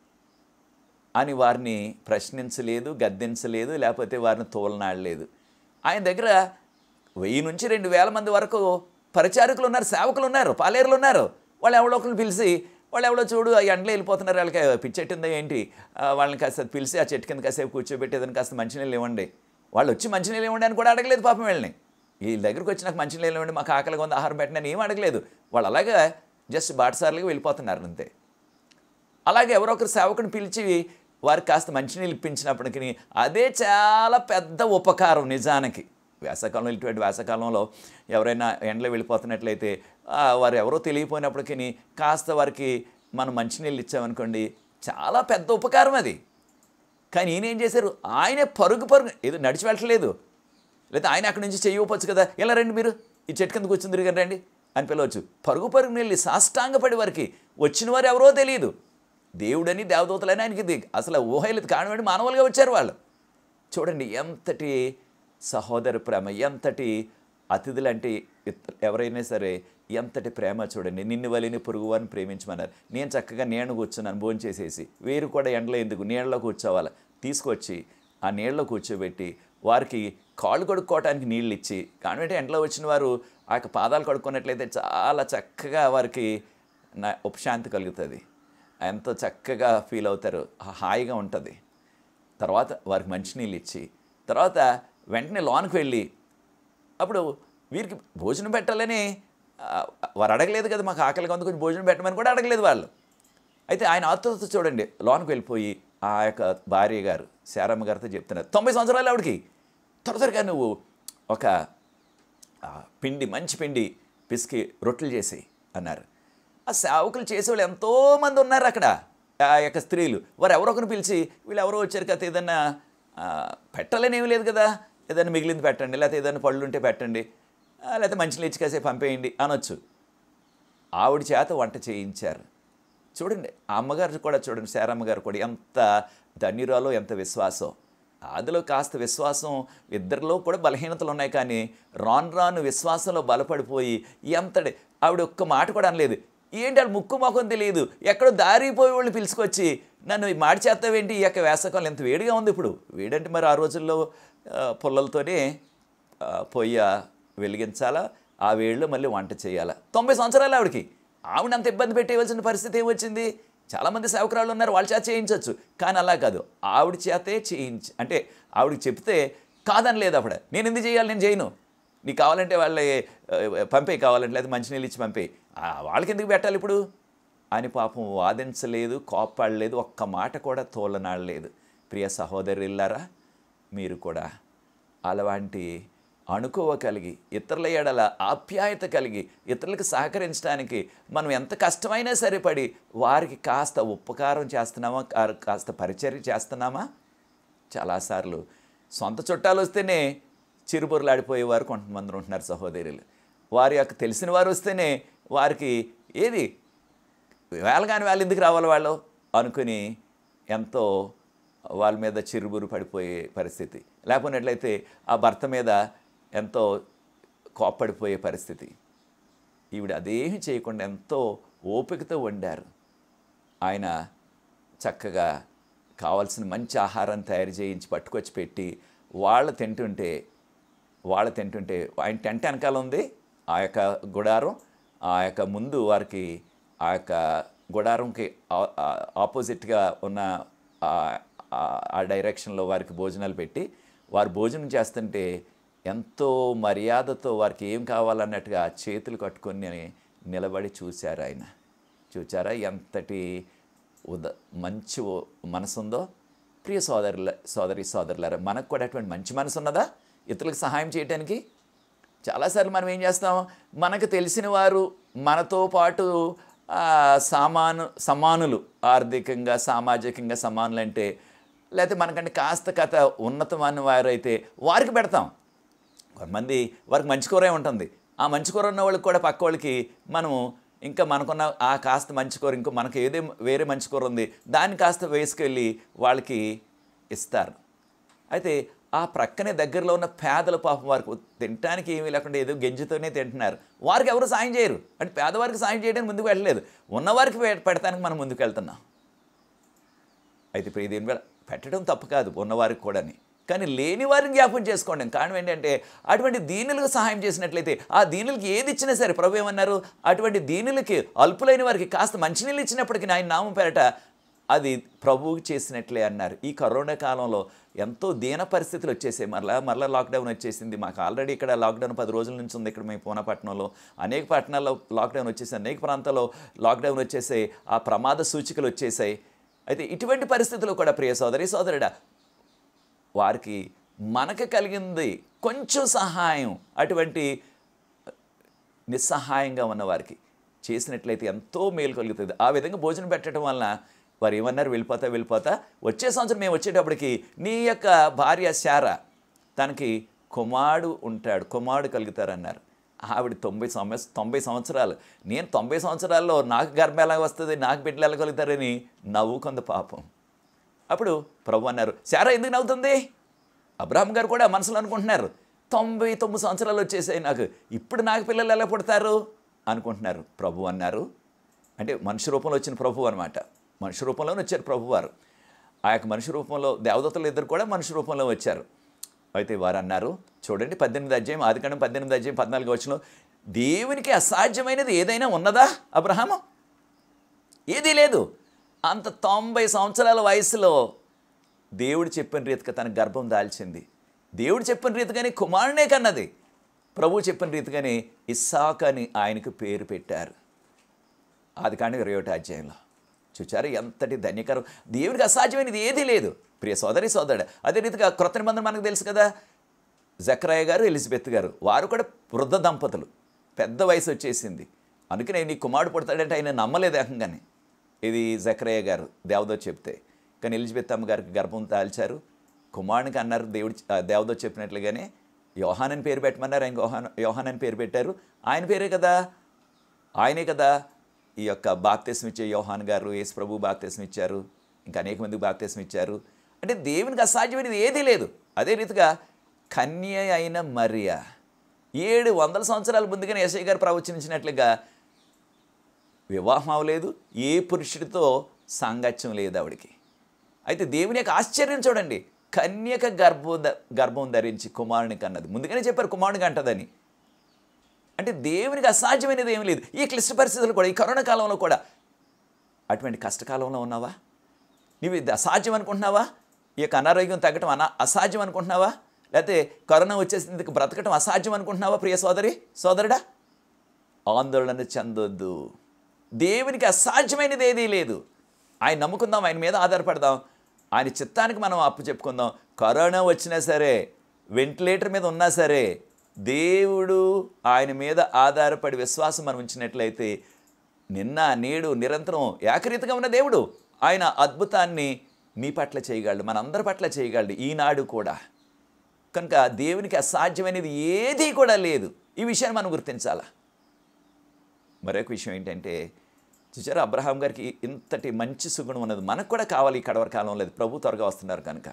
అని వారిని ప్రశ్నించలేదు గద్దించలేదు లేకపోతే వారిని తోలనాడలేదు ఆయన దగ్గర వెయ్యి నుంచి రెండు వేల మంది వరకు పరిచారకులు ఉన్నారు సేవకులు ఉన్నారు పాలేరులు ఉన్నారు వాళ్ళు ఎవడో ఒకరిని పిలిచి వాళ్ళు ఎవడో చూడు ఆ ఎండలో వెళ్ళిపోతున్నారు వాళ్ళకి పిచ్చెట్టిందో ఏంటి ఆ, వాళ్ళని కాస్త పిలిచి ఆ చెట్టు కింద కాసేపు కూర్చోబెట్టి ఏదైనా కాస్త మంచినీళ్ళు ఇవ్వండి వాళ్ళు వచ్చి మంచినీళ్ళు ఇవ్వండి అని కూడా అడగలేదు పాపం వీళ్ళని వీళ్ళ దగ్గరికి వచ్చి నాకు మంచినీళ్ళు ఇవ్వండి మాకు ఆకలిగా ఉంది ఆహారం పెట్టండి అని ఏం అడగలేదు వాళ్ళు అలాగే జస్ట్ బాటసార్లుగా వెళ్ళిపోతున్నారు అంతే అలాగే ఎవరో ఒకరు సేవకుని పిలిచి వారికి కాస్త మంచినీళ్ళు ఇప్పించినప్పటికీ అదే చాలా పెద్ద ఉపకారం నిజానికి వేసవకాలంలో ఇటువంటి వేసవకాలంలో ఎవరైనా ఎండలో వెళ్ళిపోతున్నట్లయితే ఆ, వారు ఎవరో తెలియపోయినప్పటికీ కాస్త వారికి మనం మంచినీళ్ళు ఇచ్చామనుకోండి చాలా పెద్ద ఉపకారం అది కానీ ఈయన ఏం చేశారు ఆయనే పరుగు పరుగు ఏదో నడిచి వెళ్ళట్లేదు లేదా ఆయన అక్కడి నుంచి చెయ్యవచ్చు కదా ఇలా రండి మీరు ఈ చెట్టు కింద కూర్చుని తిరిగి రండి అని పిలవచ్చు పరుగు పరుగు వెళ్ళి సాష్టాంగపడి వారికి వచ్చిన వారు ఎవరో తెలియదు దేవుడని దేవదూతలని ఆయనకి ఇది అసలు ఊహలేదు కానివ్వండి మానవులుగా వచ్చారు వాళ్ళు చూడండి ఎంతటి సహోదర ప్రేమ ఎంతటి అతిథులంటే ఇత్- ఎవరైనా సరే ఎంతటి ప్రేమ చూడండి నిన్ను వలిని పొరుగు వారిని ప్రేమించమన్నారు నేను చక్కగా నేను కూర్చున్నాను భోజనం చేసేసి వీరు కూడా ఎండలో ఎందుకు నీళ్ళలో కూర్చోవాలి తీసుకొచ్చి ఆ నీళ్ళలో కూర్చోబెట్టి వారికి కాళ్ళు కడుక్కోవడానికి నీళ్ళు ఇచ్చి కానివ్వంటే ఎండలో వచ్చిన వారు ఆ యొక్క పాదాలు కడుక్కున్నట్లయితే చాలా చక్కగా వారికి నా ఉపశాంతి కలుగుతుంది ఎంతో చక్కగా ఫీల్ అవుతారు హాయిగా ఉంటుంది తర్వాత వారికి మంచినీళ్ళు ఇచ్చి తర్వాత వెంటనే లోనికి వెళ్ళి అప్పుడు వీరికి భోజనం పెట్టాలని ఆ, వారు అడగలేదు కదా మాకు ఆకలిగా ఉంది కొంచెం భోజనం పెట్టమని కూడా అడగలేదు వాళ్ళు అయితే ఆయన ఆతురత చూడండి లోనికి వెళ్ళిపోయి ఆ యొక్క భార్య గారు శారమ్మ గారితో చెప్తున్నారు తొంభై సంవత్సరాలు ఆవిడకి త్వర త్వరగా నువ్వు ఒక ఆ, పిండి మంచి పిండి పిసికి రొట్టెలు చేసి అన్నారు ఆ సేవకులు చేసేవాళ్ళు ఎంతోమంది ఉన్నారు అక్కడ ఆ యొక్క స్త్రీలు వారు ఎవరొకరు పిలిచి వీళ్ళు ఎవరో వచ్చారు కదా ఏదన్నా ఆ, పెట్టాలని ఏమీ లేదు కదా ఏదైనా మిగిలింది పెట్టండి లేకపోతే ఏదైనా పళ్ళు ఉంటే పెట్టండి ఆ, లేకపోతే మంచినీళ్ళు ఇచ్చి కాసేపు పంపేయండి అనొచ్చు ఆవిడ చేత వంట చేయించారు చూడండి ఆ అమ్మగారు కూడా చూడండి శారమ్మ గారు కూడా ఎంత ధన్యురాలో ఎంత విశ్వాసం ఆదిలో కాస్త విశ్వాసం ఇద్దరిలో కూడా బలహీనతలు ఉన్నాయి కానీ రాను రాను విశ్వాసంలో బలపడిపోయి ఎంతటి ఆవిడ ఒక్క మాట కూడా అనలేదు ఏంటి వాళ్ళు ముక్కు మొఖం తెలియదు ఎక్కడో దారిపోయి వాళ్ళని పిలుచుకొచ్చి నన్ను ఈ మాడి చేస్తావేంటి ఈ యొక్క వేసవకాలం ఎంత వేడిగా ఉంది ఇప్పుడు వేడంటే మరి ఆ రోజుల్లో ఆ, పుల్లలతోనే ఆ, పొయ్య వెలిగించాలా ఆ వేడిలో మళ్ళీ వంట చేయాలా తొంభై సంవత్సరాలు ఆవిడకి ఆవిడ అంత ఇబ్బంది పెట్టేయవలసిన పరిస్థితి ఏమొచ్చింది చాలామంది సేవకురాళ్ళు ఉన్నారు వాళ్ళ చేత చేయించవచ్చు కానీ అలా కాదు ఆవిడ చేతే చేయించి అంటే ఆవిడకి చెప్తే కాదని లేదు అప్పుడు నేను ఎందుకు చేయాలి నేను చేయను నీకు కావాలంటే వాళ్ళ పంపే కావాలంటే లేదా మంచినీళ్ళు ఇచ్చి పంపే వాళ్ళకి ఎందుకు పెట్టాలి ఇప్పుడు అని పాపం వాదించలేదు కోపాడలేదు ఒక్క మాట కూడా తోలనాడలేదు ప్రియ సహోదరులారా మీరు కూడా అలాంటి అణుకోవ కలిగి ఇతరుల ఎడల ఆప్యాయత కలిగి ఇతరులకు సహకరించడానికి మనం ఎంత కష్టమైనా సరిపడి వారికి కాస్త ఉపకారం చేస్తున్నామా కా- కాస్త పరిచర్య చేస్తున్నామా చాలాసార్లు సొంత చుట్టాలు వస్తేనే చిరుబుర్లాడిపోయేవారు కొంతమంది ఉంటున్నారు సహోదరులు వారి యొక్క తెలిసిన వారు వస్తేనే వారికి ఏది వేళ కాని వాళ్ళు ఎందుకు రావాలి వాళ్ళు అనుకుని ఎంతో వాళ్ళ మీద చిరుబురు పడిపోయే పరిస్థితి లేకపోయినట్లయితే ఆ భర్త మీద ఎంతో కోప్పడిపోయే పరిస్థితి ఈవిడ అదేమీ చేయకుండా ఎంతో ఓపికతో వండారు ఆయన చక్కగా కావాల్సిన మంచి ఆహారం తయారు చేయించి పట్టుకొచ్చి పెట్టి వాళ్ళు తింటుంటే వాళ్ళు తింటుంటే ఆయన టెంట్ వెనకాల ఉంది ఆ యొక్క గుడారం ఆ యొక్క ముందు వారికి ఆ యొక్క గుడారంకి ఆ- ఆ- ఆపోజిట్గా ఉన్న ఆ- ఆ- ఆ డైరెక్షన్లో వారికి భోజనాలు పెట్టి వారు భోజనం చేస్తుంటే ఎంతో మర్యాదతో వారికి ఏం కావాలన్నట్టుగా చేతులు కట్టుకొని నిలబడి చూశారు ఆయన చూచారా ఎంతటి ఉద మంచి ఓ- మనసుందో ప్రియ సోదరుల సోదరి సోదరులారా మనకు కూడా అటువంటి మంచి మనసు ఉన్నదా ఇతరులకు సహాయం చేయడానికి చాలాసార్లు మనం ఏం చేస్తాం మనకు తెలిసిన వారు మనతో పాటు ఆ, సామాను సమానులు ఆర్థికంగా సామాజికంగా సమానులు అంటే లేకపోతే మనకంటే కాస్త కథ ఉన్నతమైన వారు అయితే వారికి పెడతాం కొంతమంది వారికి మంచి కూరే ఉంటుంది ఆ మంచి కూర ఉన్న వాళ్ళకి కూడా పక్క వాళ్ళకి మనము ఇంకా మనకున్న ఆ కాస్త మంచి కూర ఇంకో మనకు ఏదే వేరే మంచి కూర ఉంది దాన్ని కాస్త వేసుకెళ్ళి వాళ్ళకి ఇస్తారు అయితే ఆ ప్రక్కనే దగ్గరలో ఉన్న పేదల పాపం వారికి తినడానికి ఏమీ లేకుండా ఏదో గెంజితోనే తింటున్నారు వారికి ఎవరు సాయం చేయరు అంటే పేదవారికి సాయం చేయడానికి ముందుకు వెళ్ళలేదు ఉన్నవారికి పె- పెడతానికి మనం ముందుకు వెళ్తున్నాం అయితే ఇప్పుడు దీని మీద పెట్టడం తప్పు కాదు ఉన్నవారికి కూడాని కానీ లేని వారిని జ్ఞాపకం చేసుకోండి కారణం ఏంటంటే అటువంటి దీనులకు సహాయం చేసినట్లయితే ఆ దీనులకి ఏది ఇచ్చినా సరే ప్రభు ఏమన్నారు అటువంటి దీనులకి అల్పులైన వారికి కాస్త మంచినీళ్ళు ఇచ్చినప్పటికీ ఆయన నామం పేరట అది ప్రభువుకి చేసినట్లే అన్నారు ఈ కరోనా కాలంలో ఎంతో దీన పరిస్థితులు వచ్చేసాయి మరలా మరలా లాక్డౌన్ వచ్చేసింది మాకు ఆల్రెడీ ఇక్కడ లాక్డౌన్ పది రోజుల నుంచి ఉంది ఇక్కడ మేము పూనాపట్నంలో అనేక పట్టణాల్లో లాక్డౌన్ వచ్చేసాయి అనేక ప్రాంతాల్లో లాక్డౌన్ వచ్చేసాయి ఆ ప్రమాద సూచికలు వచ్చేసాయి అయితే ఇటువంటి పరిస్థితుల్లో కూడా ప్రియ సోదరి సోదరుడా వారికి మనకు కలిగింది కొంచెం సహాయం అటువంటి నిస్సహాయంగా ఉన్నవారికి చేసినట్లయితే ఎంతో మేలు కలుగుతుంది ఆ విధంగా భోజనం పెట్టడం వలన వారు ఏమన్నారు వెళ్ళిపోతా వెళ్ళిపోతా వచ్చే సంవత్సరం మేము వచ్చేటప్పటికి నీ యొక్క భార్య శార తనకి కుమారుడు ఉంటాడు కుమారుడు కలుగుతారన్నారు ఆవిడ తొంభై సంవత్సరం తొంభై సంవత్సరాలు నేను తొంభై సంవత్సరాల్లో నాకు గర్భం ఎలా వస్తుంది నాకు బిడ్డలు ఎలా కలుగుతారని నవ్వుకుంది పాపం అప్పుడు ప్రభు అన్నారు శారా ఎందుకు నవ్వుతుంది అబ్రాహం గారు కూడా మనసులో అనుకుంటున్నారు తొంభై తొమ్మిది సంవత్సరాలు వచ్చేసాయి నాకు ఇప్పుడు నాకు పిల్లలు ఎలా పుడతారు అనుకుంటున్నారు ప్రభు అన్నారు అంటే మనిషి రూపంలో వచ్చిన ప్రభు అనమాట మనిషి రూపంలోనే వచ్చారు ప్రభువారు ఆ యొక్క మనిషి రూపంలో దేవదత్తులు ఇద్దరు కూడా మనిషి రూపంలో వచ్చారు అయితే వారు అన్నారు చూడండి పద్దెనిమిది అధ్యాయం ఆదికాండం పద్దెనిమిది అధ్యాయం పద్నాలుగు వచ్చిన దేవునికి అసాధ్యమైనది ఏదైనా ఉన్నదా అబ్రహాము ఏదీ లేదు అంత తొంభై సంవత్సరాల వయసులో దేవుడు చెప్పిన రీతిగా తన గర్భం దాల్చింది దేవుడు చెప్పిన రీతిగానే కుమారునే కన్నది ప్రభు చెప్పిన రీతిగానే ఇస్సాక్ అని ఆయనకు పేరు పెట్టారు అది కానీ ఇరవై ఒకటి అధ్యాయంలో చూచారు ఎంతటి ధన్యకరం దేవుడికి అసాధ్యమైనది ఏదీ లేదు ప్రియ సోదరి సోదరుడు అదే రీతిగా క్రొత్త నిబంధన మనకు తెలుసు కదా జక్రాయ గారు ఎలిజబెత్ గారు వారు కూడా వృద్ధ దంపతులు పెద్ద వయసు వచ్చేసింది అందుకనే నీ కుమారుడు పుడతాడంటే ఆయన నమ్మలేదు ఏకంగానే ఇది జక్రయ్య గారు దేవదత్ చెప్తే కానీ ఎలిజబెత్ అమ్మ గారికి గర్భం తాల్చారు కుమారునికి అన్నారు దేవుడు ఆ, దేవదత్ చెప్పినట్లుగానే యోహాన్ అని పేరు పెట్టమన్నారు ఆయన యోహాన్ యోహాన్ అని పేరు పెట్టారు ఆయన పేరే కదా ఆయనే కదా ఈ యొక్క బాప్తీసం ఇచ్చే యోహాన్ గారు యేసు ప్రభు బాప్తీసం ఇచ్చారు ఇంకా అనేక మందికి బాప్తీసం ఇచ్చారు అంటే దేవునికి అసాధ్యమైనది ఏదీ లేదు అదే రీతిగా కన్య అయిన మరియ ఏడు వందల సంవత్సరాల ముందుగానే యశయ్య గారు ప్రవచనించినట్లుగా వివాహం అవ్వలేదు ఏ పురుషుడితో సాంగత్యం లేదు ఆవిడికి అయితే దేవుని యొక్క ఆశ్చర్యం చూడండి కన్యక గర్భ గర్భం ధరించి కుమారునికి అన్నది ముందుగానే చెప్పారు కుమారునికి అంటదని అంటే దేవునికి అసాధ్యమైనది ఏమీ లేదు ఈ క్లిష్ట పరిస్థితులు కూడా ఈ కరోనా కాలంలో కూడా అటువంటి కష్టకాలంలో ఉన్నావా నీవు ఇది అసాధ్యం అనుకుంటున్నావా ఈ యొక్క అనారోగ్యం తగ్గటం అనా అసాధ్యం అనుకుంటున్నావా లేకపోతే కరోనా వచ్చేసిందుకు బ్రతకటం అసాధ్యం అనుకుంటున్నావా ప్రియ సోదరి సోదరుడా ఆందోళన చెందొద్దు దేవునికి అసాధ్యమైనది ఏదీ లేదు ఆయన నమ్ముకుందాం ఆయన మీద ఆధారపడదాం ఆయన చిత్తానికి మనం అప్పు చెప్పుకుందాం కరోనా వచ్చినా సరే వెంటిలేటర్ మీద ఉన్నా సరే దేవుడు ఆయన మీద ఆధారపడి విశ్వాసం మనం ఉంచినట్లయితే నిన్న నేడు నిరంతరం ఏకరీతిగా ఉన్న దేవుడు ఆయన అద్భుతాన్ని మీ పట్ల చేయగలడు మనందరి పట్ల చేయగలడు ఈనాడు కూడా కనుక దేవునికి అసాధ్యమైనది ఏదీ కూడా లేదు ఈ విషయాన్ని మనం గుర్తించాలా మరొక విషయం ఏంటంటే చూసారా అబ్రహాం గారికి ఇంతటి మంచి సుగుణం ఉన్నది మనకు కూడా కావాలి ఈ కడవర కాలం లేదు ప్రభు త్వరగా వస్తున్నారు కనుక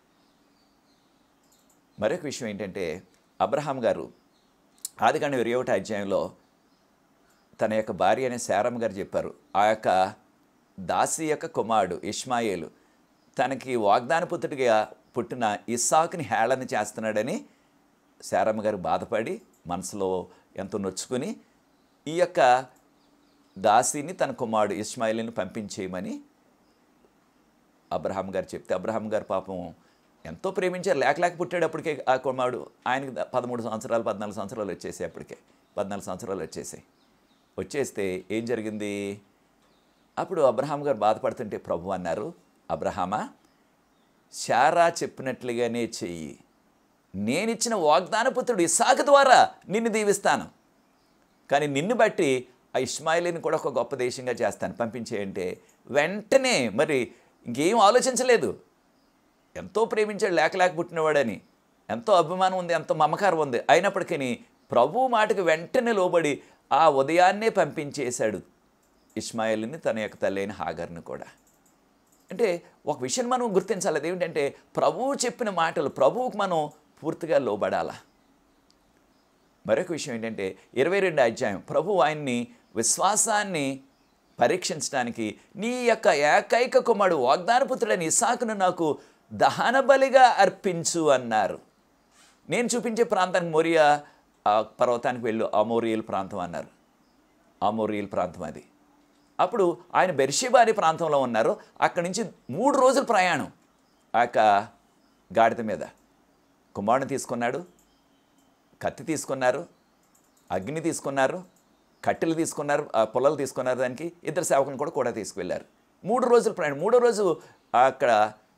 మరొక విషయం ఏంటంటే అబ్రహాం గారు ఆదికాండ ఇరవై ఒకటి అధ్యాయంలో తన యొక్క భార్య అనే శారమ్మ గారు చెప్పారు ఆ యొక్క దాసి యొక్క కుమారుడు ఇష్మాయేలు తనకి వాగ్దాన పుత్రుడిగా పుట్టిన ఇస్సాకుని హేళన చేస్తున్నాడని శారమ్మ గారు బాధపడి మనసులో ఎంతో నొచ్చుకుని ఈ యొక్క దాసిని తన కుమారుడు ఇస్మాయిల్ని పంపించేయమని అబ్రహాం గారు చెప్తే అబ్రహాం గారు పాపం ఎంతో ప్రేమించారు లేక లేక పుట్టాడు అప్పటికే ఆ కుమారుడు ఆయనకి ద- పదమూడు సంవత్సరాలు పద్నాలుగు సంవత్సరాలు వచ్చేసాయి అప్పటికే పద్నాలుగు సంవత్సరాలు వచ్చేసాయి వచ్చేస్తే ఏం జరిగింది అప్పుడు అబ్రహాం గారు బాధపడుతుంటే ప్రభు అన్నారు అబ్రహామా శారా చెప్పినట్లుగానే చెయ్యి నేనిచ్చిన వాగ్దాన పుత్రుడు ఇసాకు ద్వారా నిన్ను దీవిస్తాను కానీ నిన్ను బట్టి ఆ ఇస్మాయిలీని కూడా ఒక గొప్ప దేశంగా చేస్తాను పంపించేయంటే వెంటనే మరి ఇంకేం ఆలోచించలేదు ఎంతో ప్రేమించాడు లేక లేక పుట్టినవాడని ఎంతో అభిమానం ఉంది ఎంతో మమకారం ఉంది అయినప్పటికీ ప్రభు మాటకు వెంటనే లోబడి ఆ ఉదయాన్నే పంపించేశాడు ఇస్మాయిల్ని తన యొక్క తల్లి అయిన హాగర్ని కూడా అంటే ఒక విషయం మనం గుర్తించాలి అదేంటంటే ప్రభువు చెప్పిన మాటలు ప్రభువుకు మనం పూర్తిగా లోబడాలా మరొక విషయం ఏంటంటే ఇరవై రెండు అధ్యాయం ప్రభు ఆయన్ని విశ్వాసాన్ని పరీక్షించడానికి నీ యొక్క ఏకైక కుమారుడు వాగ్దానపుత్రుడని ఇసాకును నాకు దహన బలిగా అర్పించు అన్నారు నేను చూపించే ప్రాంతానికి మోరియా ఆ పర్వతానికి వెళ్ళు అమోరియల్ ప్రాంతం అన్నారు అమోరియల్ ప్రాంతం అది అప్పుడు ఆయన బెర్షిబా అనే ప్రాంతంలో ఉన్నారు అక్కడి నుంచి మూడు రోజుల ప్రయాణం ఆ యొక్క గాడిద మీద కుమారుని తీసుకున్నాడు కత్తి తీసుకున్నారు అగ్ని తీసుకున్నారు కట్టెలు తీసుకున్నారు ఆ పొలాలు తీసుకున్నారు దానికి ఇద్దరు సేవకులను కూడా కూడా తీసుకువెళ్ళారు మూడు రోజులు ప్రయాణం మూడో రోజు అక్కడ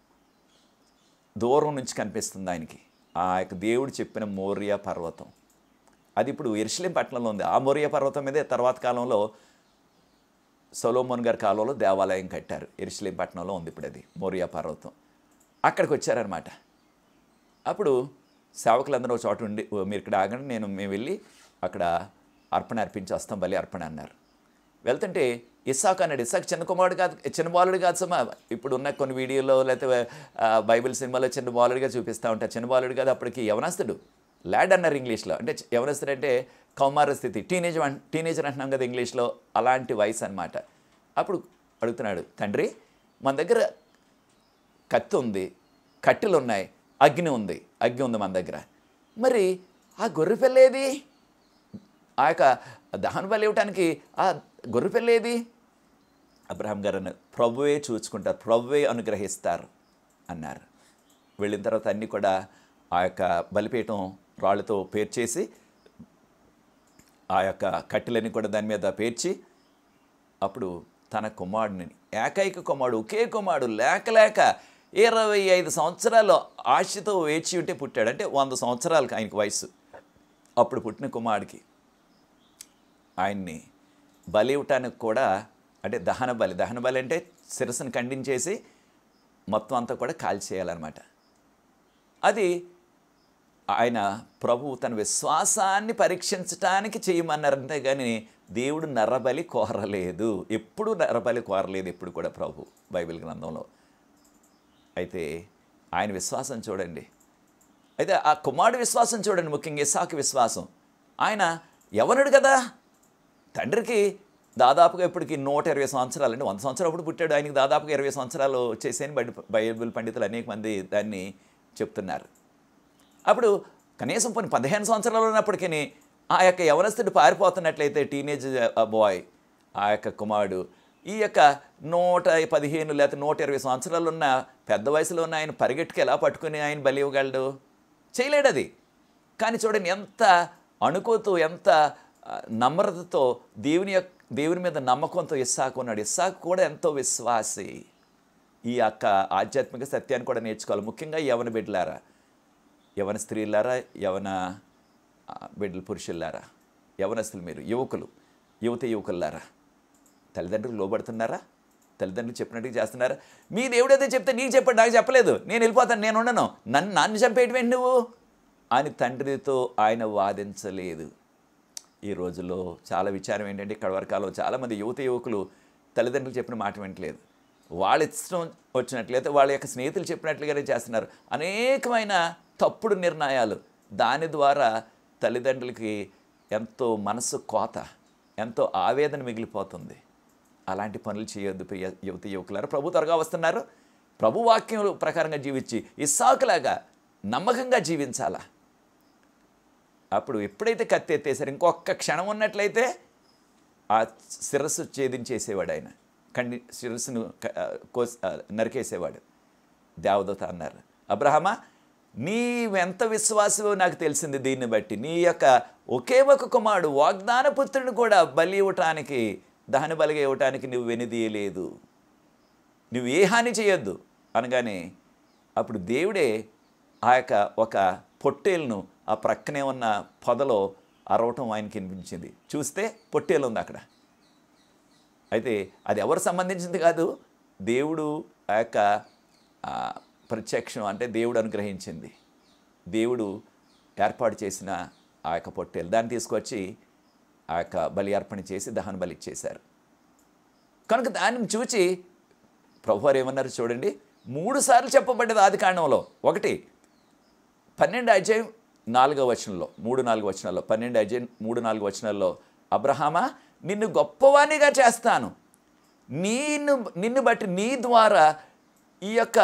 దూరం నుంచి కనిపిస్తుంది ఆయనకి ఆ యొక్క దేవుడు చెప్పిన మోరియా పర్వతం అది ఇప్పుడు ఎరుసలేం పట్టణంలో ఉంది ఆ మోరియా పర్వతం మీదే తర్వాత కాలంలో సొలోమోన్ గారి కాలంలో దేవాలయం కట్టారు ఎరుసలేం పట్టణంలో ఉంది ఇప్పుడు అది మోరియా పర్వతం అక్కడికి వచ్చారనమాట అప్పుడు సేవకులందరూ ఒక చోట ఉండి "ఓ, మీరు ఇక్కడ ఆగండి నేను మేము వెళ్ళి అక్కడ అర్పణ అర్పించి వస్తాం బలి అర్పణ అన్నారు వెళ్తుంటే ఇస్సాక్ అన్నాడు ఇస్సాక్ చిన్న కుమారుడు కాదు చిన్న బాలుడు కాదు సమా ఇప్పుడు ఉన్న కొన్ని వీడియోలో లేకపోతే ఆ, బైబిల్ సినిమాలో చిన్న బాలుడిగా చూపిస్తూ ఉంటారు చిన్న బాలుడు కాదు అప్పటికి యవనస్తుడు ల్యాడ్ అన్నారు ఇంగ్లీష్లో అంటే ఎవరొస్తారంటే కౌమార స్థితి టీనేజ్ అన్ టీనేజర్ అంటున్నాం కదా ఇంగ్లీష్లో అలాంటి వయసు అనమాట అప్పుడు అడుగుతున్నాడు తండ్రి మన దగ్గర కత్తి ఉంది కట్టెలు ఉన్నాయి అగ్ని ఉంది అగ్ని ఉంది మన దగ్గర మరి ఆ గొర్రె పిల్లేది ఆ యొక్క దహన బలి ఇవ్వటానికి ఆ గొర్రె పిల్లేది అబ్రహాం గారు అన్నారు ప్రభువే చూసుకుంటారు ప్రభువే అనుగ్రహిస్తారు అన్నారు వెళ్ళిన తర్వాత అన్నీ కూడా ఆ యొక్క బలిపీఠం రాళ్ళతో పేర్చేసి ఆ యొక్క కట్టెలన్నీ కూడా దాని మీద పేర్చి అప్పుడు తన కుమారుడిని ఏకైక కుమారుడు ఒకే కుమారుడు లేక లేక ఇరవై ఐదు సంవత్సరాలు ఆశతో వేచి ఉంటే పుట్టాడు అంటే వంద సంవత్సరాలకు ఆయనకు వయసు అప్పుడు పుట్టిన కుమారుడికి ఆయన్ని బలి ఇవ్వటానికి కూడా అంటే దహన బలి దహన బలి అంటే శిరస్సును ఖండించేసి మొత్తం అంతా కూడా కాల్చేయాలన్నమాట అది ఆయన ప్రభువు తన విశ్వాసాన్ని పరీక్షించటానికి చేయమన్నారు అంతేగాని దేవుడు నరబలి కోరలేదు ఎప్పుడు నరబలి కోరలేదు ఎప్పుడు కూడా ప్రభు బైబిల్ గ్రంథంలో అయితే ఆయన విశ్వాసం చూడండి అయితే ఆ కుమారుడు విశ్వాసం చూడండి ముఖ్యంగా ఇసాకు విశ్వాసం ఆయన ఎవరుడు కదా తండ్రికి దాదాపుగా ఇప్పటికి నూట ఇరవై సంవత్సరాలు అంటే వంద సంవత్సరాలు అప్పుడు పుట్టాడు ఆయనకి దాదాపుగా ఇరవై సంవత్సరాలు వచ్చేసాయని బయట బైబిల్ పండితులు అనేక మంది దాన్ని చెప్తున్నారు అప్పుడు కనీసం కొన్ని పదిహేను సంవత్సరాలు ఉన్నప్పటికీ ఆ యొక్క యవనస్తుడు పారిపోతున్నట్లయితే టీనేజ్ బాయ్ ఆ యొక్క కుమారుడు ఈ యొక్క నూట పదిహేను లేకపోతే నూట ఇరవై సంవత్సరాలు ఉన్న పెద్ద వయసులో ఉన్న ఆయన పరిగెట్టుకు ఎలా పట్టుకుని ఆయన బలి ఇవ్వగలడు చేయలేడు అది కానీ చూడండి ఎంత అణుకుతూ ఎంత ఆ, నమ్రతతో దేవుని యొక్క దేవుని మీద నమ్మకంతో ఇస్సాకు ఉన్నాడు ఇస్సాకు కూడా ఎంతో విశ్వాసి ఈ యొక్క ఆధ్యాత్మిక సత్యాన్ని కూడా నేర్చుకోవాలి ముఖ్యంగా యవన బిడ్డలారా యవన స్త్రీలారా యవన ఆ, బిడ్డలు పురుషులారా యవనస్తులు మీరు యువకులు యువత యువకులారా తల్లిదండ్రులు లోబడుతున్నారా తల్లిదండ్రులు చెప్పినట్టుగా చేస్తున్నారా మీ దేవుడు అదే చెప్తే నీకు చెప్పాడు నాకు చెప్పలేదు నేను వెళ్ళిపోతాను నేను ఉండను నన్ను నన్ను చంపేయటమేంటి నువ్వు అని తండ్రితో ఆయన వాదించలేదు ఈ రోజుల్లో చాలా విచారం ఏంటంటే ఇక్కడ వరకాలో చాలామంది యువత యువకులు తల్లిదండ్రులు చెప్పిన మాట వింటలేదు వాళ్ళ ఇష్టం వచ్చినట్లయితే వాళ్ళ యొక్క స్నేహితులు చెప్పినట్లుగానే చేస్తున్నారు అనేకమైన తప్పుడు నిర్ణయాలు దాని ద్వారా తల్లిదండ్రులకి ఎంతో మనసు కోత ఎంతో ఆవేదన మిగిలిపోతుంది అలాంటి పనులు చేయొద్దు ప్రియ యువత యువకులారు ప్రభు త్వరగా వస్తున్నారు ప్రభు వాక్యం ప్రకారంగా జీవించి ఇస్సాకులాగా నమ్మకంగా జీవించాలా అప్పుడు ఎప్పుడైతే కత్తి ఎత్తేసారు ఇంకొక క్షణం ఉన్నట్లయితే ఆ శిరస్సు ఛేదించేసేవాడు ఆయన కండి శిరస్సును క- ఆ, కోస్ ఆ, నరికేసేవాడు దేవదూత అన్నారు అబ్రహమా నీవెంత విశ్వాసమో నాకు తెలిసింది దీన్ని బట్టి నీ యొక్క ఒకే ఒక కుమారుడు వాగ్దాన పుత్రుని కూడా బలి ఇవ్వటానికి దహన బలిగా ఇవ్వటానికి నువ్వు వెనుదీయలేదు నువ్వు ఏ హాని చేయొద్దు అనగానే అప్పుడు దేవుడే ఆ యొక్క ఒక పొట్టేలును ఆ ప్రక్కనే ఉన్న పొదలో అరవటం ఆయనకి వినిపించింది చూస్తే పొట్టేలు ఉంది అక్కడ అయితే అది ఎవరు సంబంధించింది కాదు దేవుడు ఆ యొక్క ఆ, ప్రత్యక్షం అంటే దేవుడు అనుగ్రహించింది దేవుడు ఏర్పాటు చేసిన ఆ యొక్క పొట్టేలు దాన్ని తీసుకొచ్చి ఆ యొక్క బలి అర్పణ చేసి దహన బలి ఇచ్చేశారు కనుక దానిని చూచి ప్రభువారు ఏమన్నారు చూడండి మూడు సార్లు చెప్పబడ్డది ఆది కాండంలో ఒకటి పన్నెండు అధ్యాయం నాలుగో వచనంలో మూడు నాలుగు వచనాల్లో పన్నెండు అధ్యాయం మూడు నాలుగు వచనాల్లో అబ్రహామా నిన్ను గొప్పవాణిగా చేస్తాను నిన్ను నిన్ను బట్టి నీ ద్వారా ఈ యొక్క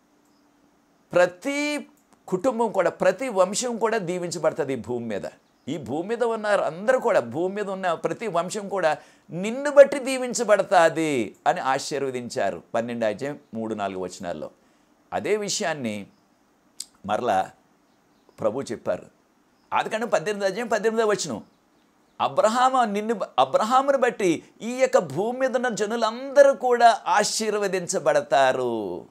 ప్రతి కుటుంబం కూడా ప్రతి వంశం కూడా దీవించబడుతుంది ఈ భూమి మీద ఈ భూమి మీద ఉన్న అందరూ కూడా భూమి మీద ఉన్న ప్రతి వంశం కూడా నిన్ను బట్టి దీవించబడతాది అని ఆశీర్వదించారు పన్నెండు అధ్యాయం మూడు నాలుగు వచనాల్లో అదే విషయాన్ని మరలా ప్రభు చెప్పారు ఆదికాండం పద్దెనిమిది అధ్యాయం పద్దెనిమిదో వచనం అబ్రహాము నిన్ను అబ్రహామును బట్టి ఈ యొక్క భూమి మీద ఉన్న జనులందరూ కూడా ఆశీర్వదించబడతారు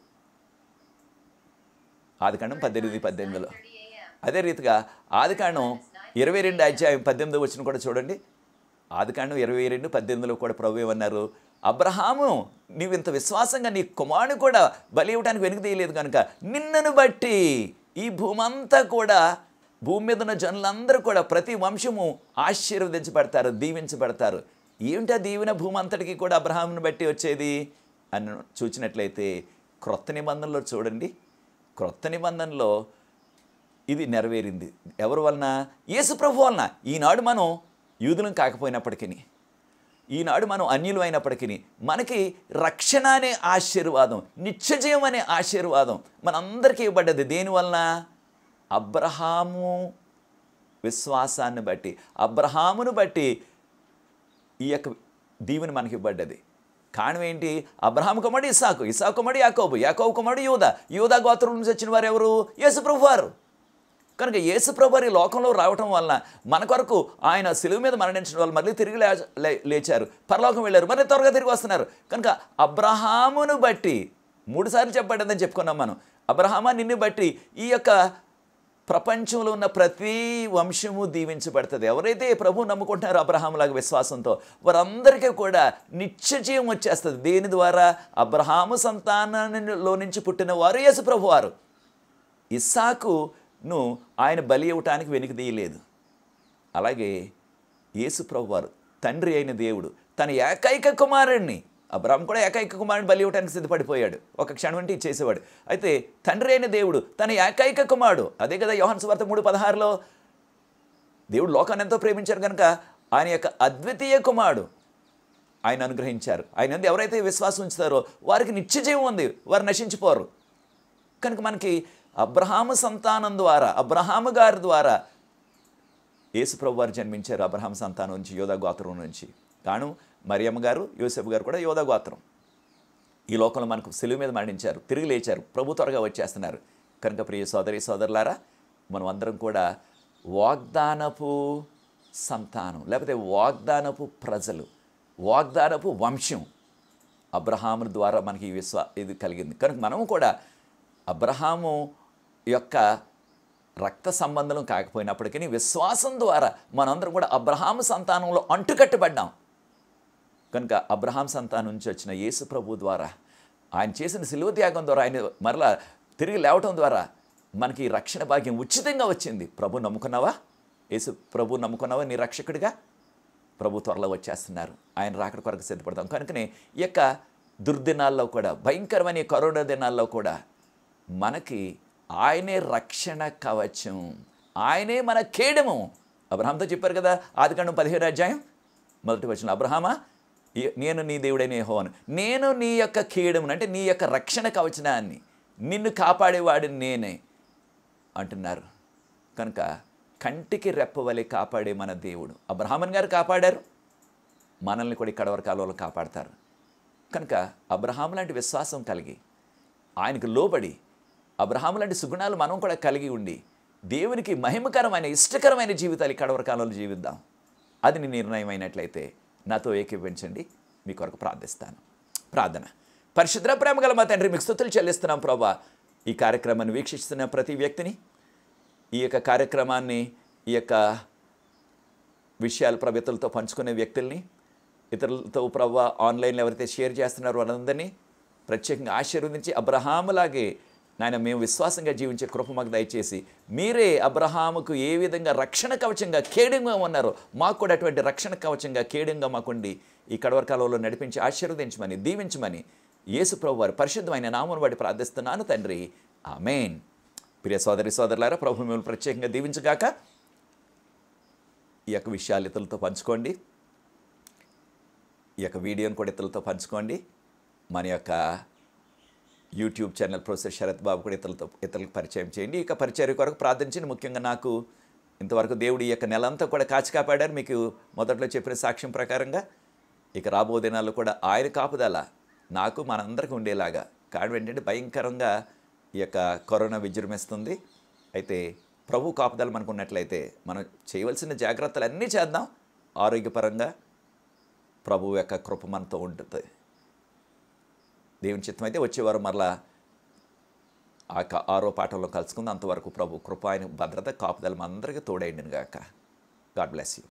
ఆదికాండం పద్దెనిమిది పద్దెనిమిదిలో అదే రీతిగా ఆదికాండం ఇరవై రెండు అధ్యాయం పద్దెనిమిది వచ్చిన కూడా చూడండి ఆదికాండం ఇరవై రెండు పద్దెనిమిదిలో కూడా ప్రభు ఏమన్నారు అబ్రహాము నీవు ఇంత విశ్వాసంగా నీ కుమారుని కూడా బలి ఇవ్వడానికి వెనుక తీయలేదు కనుక నిన్నను బట్టి ఈ భూమి అంతా కూడా భూమి మీద ఉన్న జనులందరూ కూడా ప్రతి వంశము ఆశీర్వదించబడతారు దీవించబడతారు ఏమిటి ఆ దీవెన భూమి అంతటికి కూడా అబ్రహామును బట్టి వచ్చేది అని చూసినట్లయితే క్రొత్త నిబంధనలో చూడండి క్రొత్త నిబంధనలో ఇది నెరవేరింది ఎవరి వలన యేసు ప్రభు వలన ఈనాడు మనం యూదులం కాకపోయినప్పటికీ ఈనాడు మనం అన్యులు అయినప్పటికీ మనకి రక్షణ అనే ఆశీర్వాదం నిత్యజయం అనే ఆశీర్వాదం మనందరికీ ఇవ్వబడ్డది దేనివలన అబ్రహాము విశ్వాసాన్ని బట్టి అబ్రహామును బట్టి ఈ యొక్క దీవెని మనకి ఇవ్వబడ్డది కారణం ఏంటి అబ్రహాం కుమారుడు ఇసాకు ఇసాకు కుమారుడు యాకోబు యాకోబు కుమారుడు యూద యూద గోత్రం నుంచి వచ్చిన వారు ఎవరు యేసుప్రభు వారు కనుక యేసుప్రభు వారు ఈ లోకంలో రావటం వలన మన కొరకు ఆయన సిలువ మీద మరణించడం వల్ల మళ్ళీ తిరిగి లే లే- లేచారు పరలోకం వెళ్ళారు మళ్ళీ త్వరగా తిరిగి వస్తున్నారు కనుక అబ్రహామును బట్టి మూడుసార్లు చెప్పబడ్డదని చెప్పుకున్నాం మనం అబ్రహామా నిన్ను బట్టి ఈ యొక్క ప్రపంచంలో ఉన్న ప్రతి వంశము దీవించబడుతుంది ఎవరైతే ప్రభు నమ్ముకుంటున్నారో అబ్రహాములాగా విశ్వాసంతో వారందరికీ కూడా నిత్య జీవం వచ్చేస్తుంది దేని ద్వారా అబ్రహాము సంతానంలో నుంచి పుట్టిన వారు యేసు ప్రభు వారు ఇస్సాకును ఆయన బలి ఇవ్వటానికి వెనుకదీయలేదు అలాగే యేసు ప్రభు వారు తండ్రి అయిన దేవుడు తన ఏకైక కుమారుణ్ణి అబ్రాహం కూడా ఏకైక కుమారుని బలి ఇవ్వడానికి సిద్ధపడిపోయాడు ఒక క్షణం అంటే ఇచ్చేసేవాడు అయితే తండ్రి అయిన దేవుడు తన ఏకైక కుమారుడు అదే కదా యోహన్ సువార్త మూడు పదహారులో దేవుడు లోకాన్ని ఎంతో ప్రేమించారు కనుక ఆయన యొక్క అద్వితీయ కుమారుడు ఆయన అనుగ్రహించారు ఆయన యందు ఎవరైతే విశ్వాసం ఉంచుతారో వారికి నిత్యజీవం ఉంది వారు నశించిపోరు కనుక మనకి అబ్రహాము సంతానం ద్వారా అబ్రహాము గారి ద్వారా యేసుప్రభు వారు జన్మించారు అబ్రహాం సంతానం నుంచి యోధా గోత్రం నుంచి కాను మరియమ్మ గారు యోసేపు గారు కూడా యోధా గోత్రం ఈ లోకంలో మనకు సెలువు మీద మరణించారు తిరిగి లేచారు ప్రభు త్వరగా వచ్చేస్తున్నారు కనుక ప్రియ సోదరి సోదరులారా మనం అందరం కూడా వాగ్దానపు సంతానం లేకపోతే వాగ్దానపు ప్రజలు వాగ్దానపు వంశం అబ్రహాము ద్వారా మనకి ఈ విశ్వ ఇది కలిగింది కనుక మనము కూడా అబ్రహాము యొక్క రక్త సంబంధం కాకపోయినప్పటికీ విశ్వాసం ద్వారా మనందరం కూడా అబ్రహాము సంతానంలో అంటుకట్టబడ్డాం కనుక అబ్రహాం సంతానం నుంచి వచ్చిన యేసు ప్రభు ద్వారా ఆయన చేసిన సిలువ త్యాగం ద్వారా ఆయన మరలా తిరిగి లేవటం ద్వారా మనకి ఈ రక్షణ భాగ్యం ఉచితంగా వచ్చింది ప్రభు నమ్ముకున్నావా యేసు ప్రభు నమ్ముకున్నావా నీ రక్షకుడిగా ప్రభు త్వరలో వచ్చేస్తున్నారు ఆయన రాకడ కొరకు సిద్ధపడతాం కనుకనే ఈ యొక్క దుర్దినాల్లో కూడా భయంకరమైన ఈ కరోనా దినాల్లో కూడా మనకి ఆయనే రక్షణ కవచం ఆయనే మన కేడము అబ్రహాంతో చెప్పారు కదా ఆదికాండం పదిహేడు అధ్యాయం మొదటి వచ్చిన అబ్రహామా ఈ- నేను నీ దేవుడైన యెహోవాను నేను నీ యొక్క కీడమును అంటే నీ యొక్క రక్షణ కవచనాన్ని నిన్ను కాపాడేవాడిని నేనే అంటున్నారు కనుక కంటికి రెప్పవలె కాపాడే మన దేవుడు అబ్రహామన్ గారు కాపాడారు మనల్ని కూడా ఇక్కడ కాలంలో కాపాడతారు కనుక అబ్రహాం లాంటి విశ్వాసం కలిగి ఆయనకు లోబడి అబ్రహాం లాంటి సుగుణాలు మనం కూడా కలిగి ఉండి దేవునికి మహిమకరమైన ఇష్టకరమైన జీవితాలు ఈ కడవర కాలంలో జీవిద్దాం అది నీ నిర్ణయం అయినట్లయితే నాతో ఏకీభవించండి మీ కొరకు ప్రార్థిస్తాను ప్రార్థన పరిశుద్ర ప్రేమ గల మా తండ్రి మీకు స్థుతులు చెల్లిస్తున్నాం ప్రభా ఈ కార్యక్రమాన్ని వీక్షిస్తున్న ప్రతి వ్యక్తిని ఈ యొక్క కార్యక్రమాన్ని ఈ యొక్క విషయాలు ప్రభితులతో పంచుకునే వ్యక్తుల్ని ఇతరులతో ప్రభు ఆన్లైన్లో ఎవరైతే షేర్ చేస్తున్నారో వాళ్ళందరినీ ప్రత్యేకంగా ఆశీర్వదించి అబ్రహాములాగే నాయన మేము విశ్వాసంగా జీవించే కృప మాకు దయచేసి మీరే అబ్రహాముకు ఏ విధంగా రక్షణ కవచంగా కేడంగా ఉన్నారో మాకు కూడా అటువంటి రక్షణ కవచంగా కేడంగా మాకుండి ఈ కడవర కాలంలో నడిపించి ఆశీర్వదించమని దీవించమని యేసు ప్రభు వారి పరిశుద్ధమైన నామను బట్టి ప్రార్థిస్తున్నాను తండ్రి ఆమెన్ ప్రియ సోదరి సోదరులారా ప్రభు మిమ్మల్ని ప్రత్యేకంగా దీవించగాక ఈ యొక్క విషయాలు ఇతరులతో పంచుకోండి ఈ యొక్క వీడియోని కూడా ఇతరులతో పంచుకోండి మన యొక్క YouTube channel professor Sharath Babu కూడా ఇతరులతో ఇతరులకు పరిచయం చేయండి ఇక పరిచయ కొరకు ప్రార్థించండి ముఖ్యంగా నాకు ఇంతవరకు దేవుడు ఈ యొక్క నెలంతా కూడా కాచి కాపాడారు మీకు మొదట్లో చెప్పిన సాక్ష్యం ప్రకారంగా ఇక రాబో దినాల్లో కూడా ఆయన కాపుదల నాకు మనందరికీ ఉండేలాగా కారణం ఏంటంటే భయంకరంగా ఈ యొక్క కరోనా విజృంభిస్తుంది అయితే ప్రభు కాపుదల మనకు ఉన్నట్లయితే మనం చేయవలసిన జాగ్రత్తలు అన్నీ చేద్దాం ఆరోగ్యపరంగా ప్రభు యొక్క కృప మనతో ఉంటుంది దేవుని చిత్తం అయితే వచ్చేవారు మరలా ఆ క- ఆరో పాఠంలో కలుసుకుందాం అంతవరకు ప్రభు కృప ఆయన భద్రత కాపుదల మనందరికీ తోడైండిని గాక గాడ్ బ్లెస్ యూ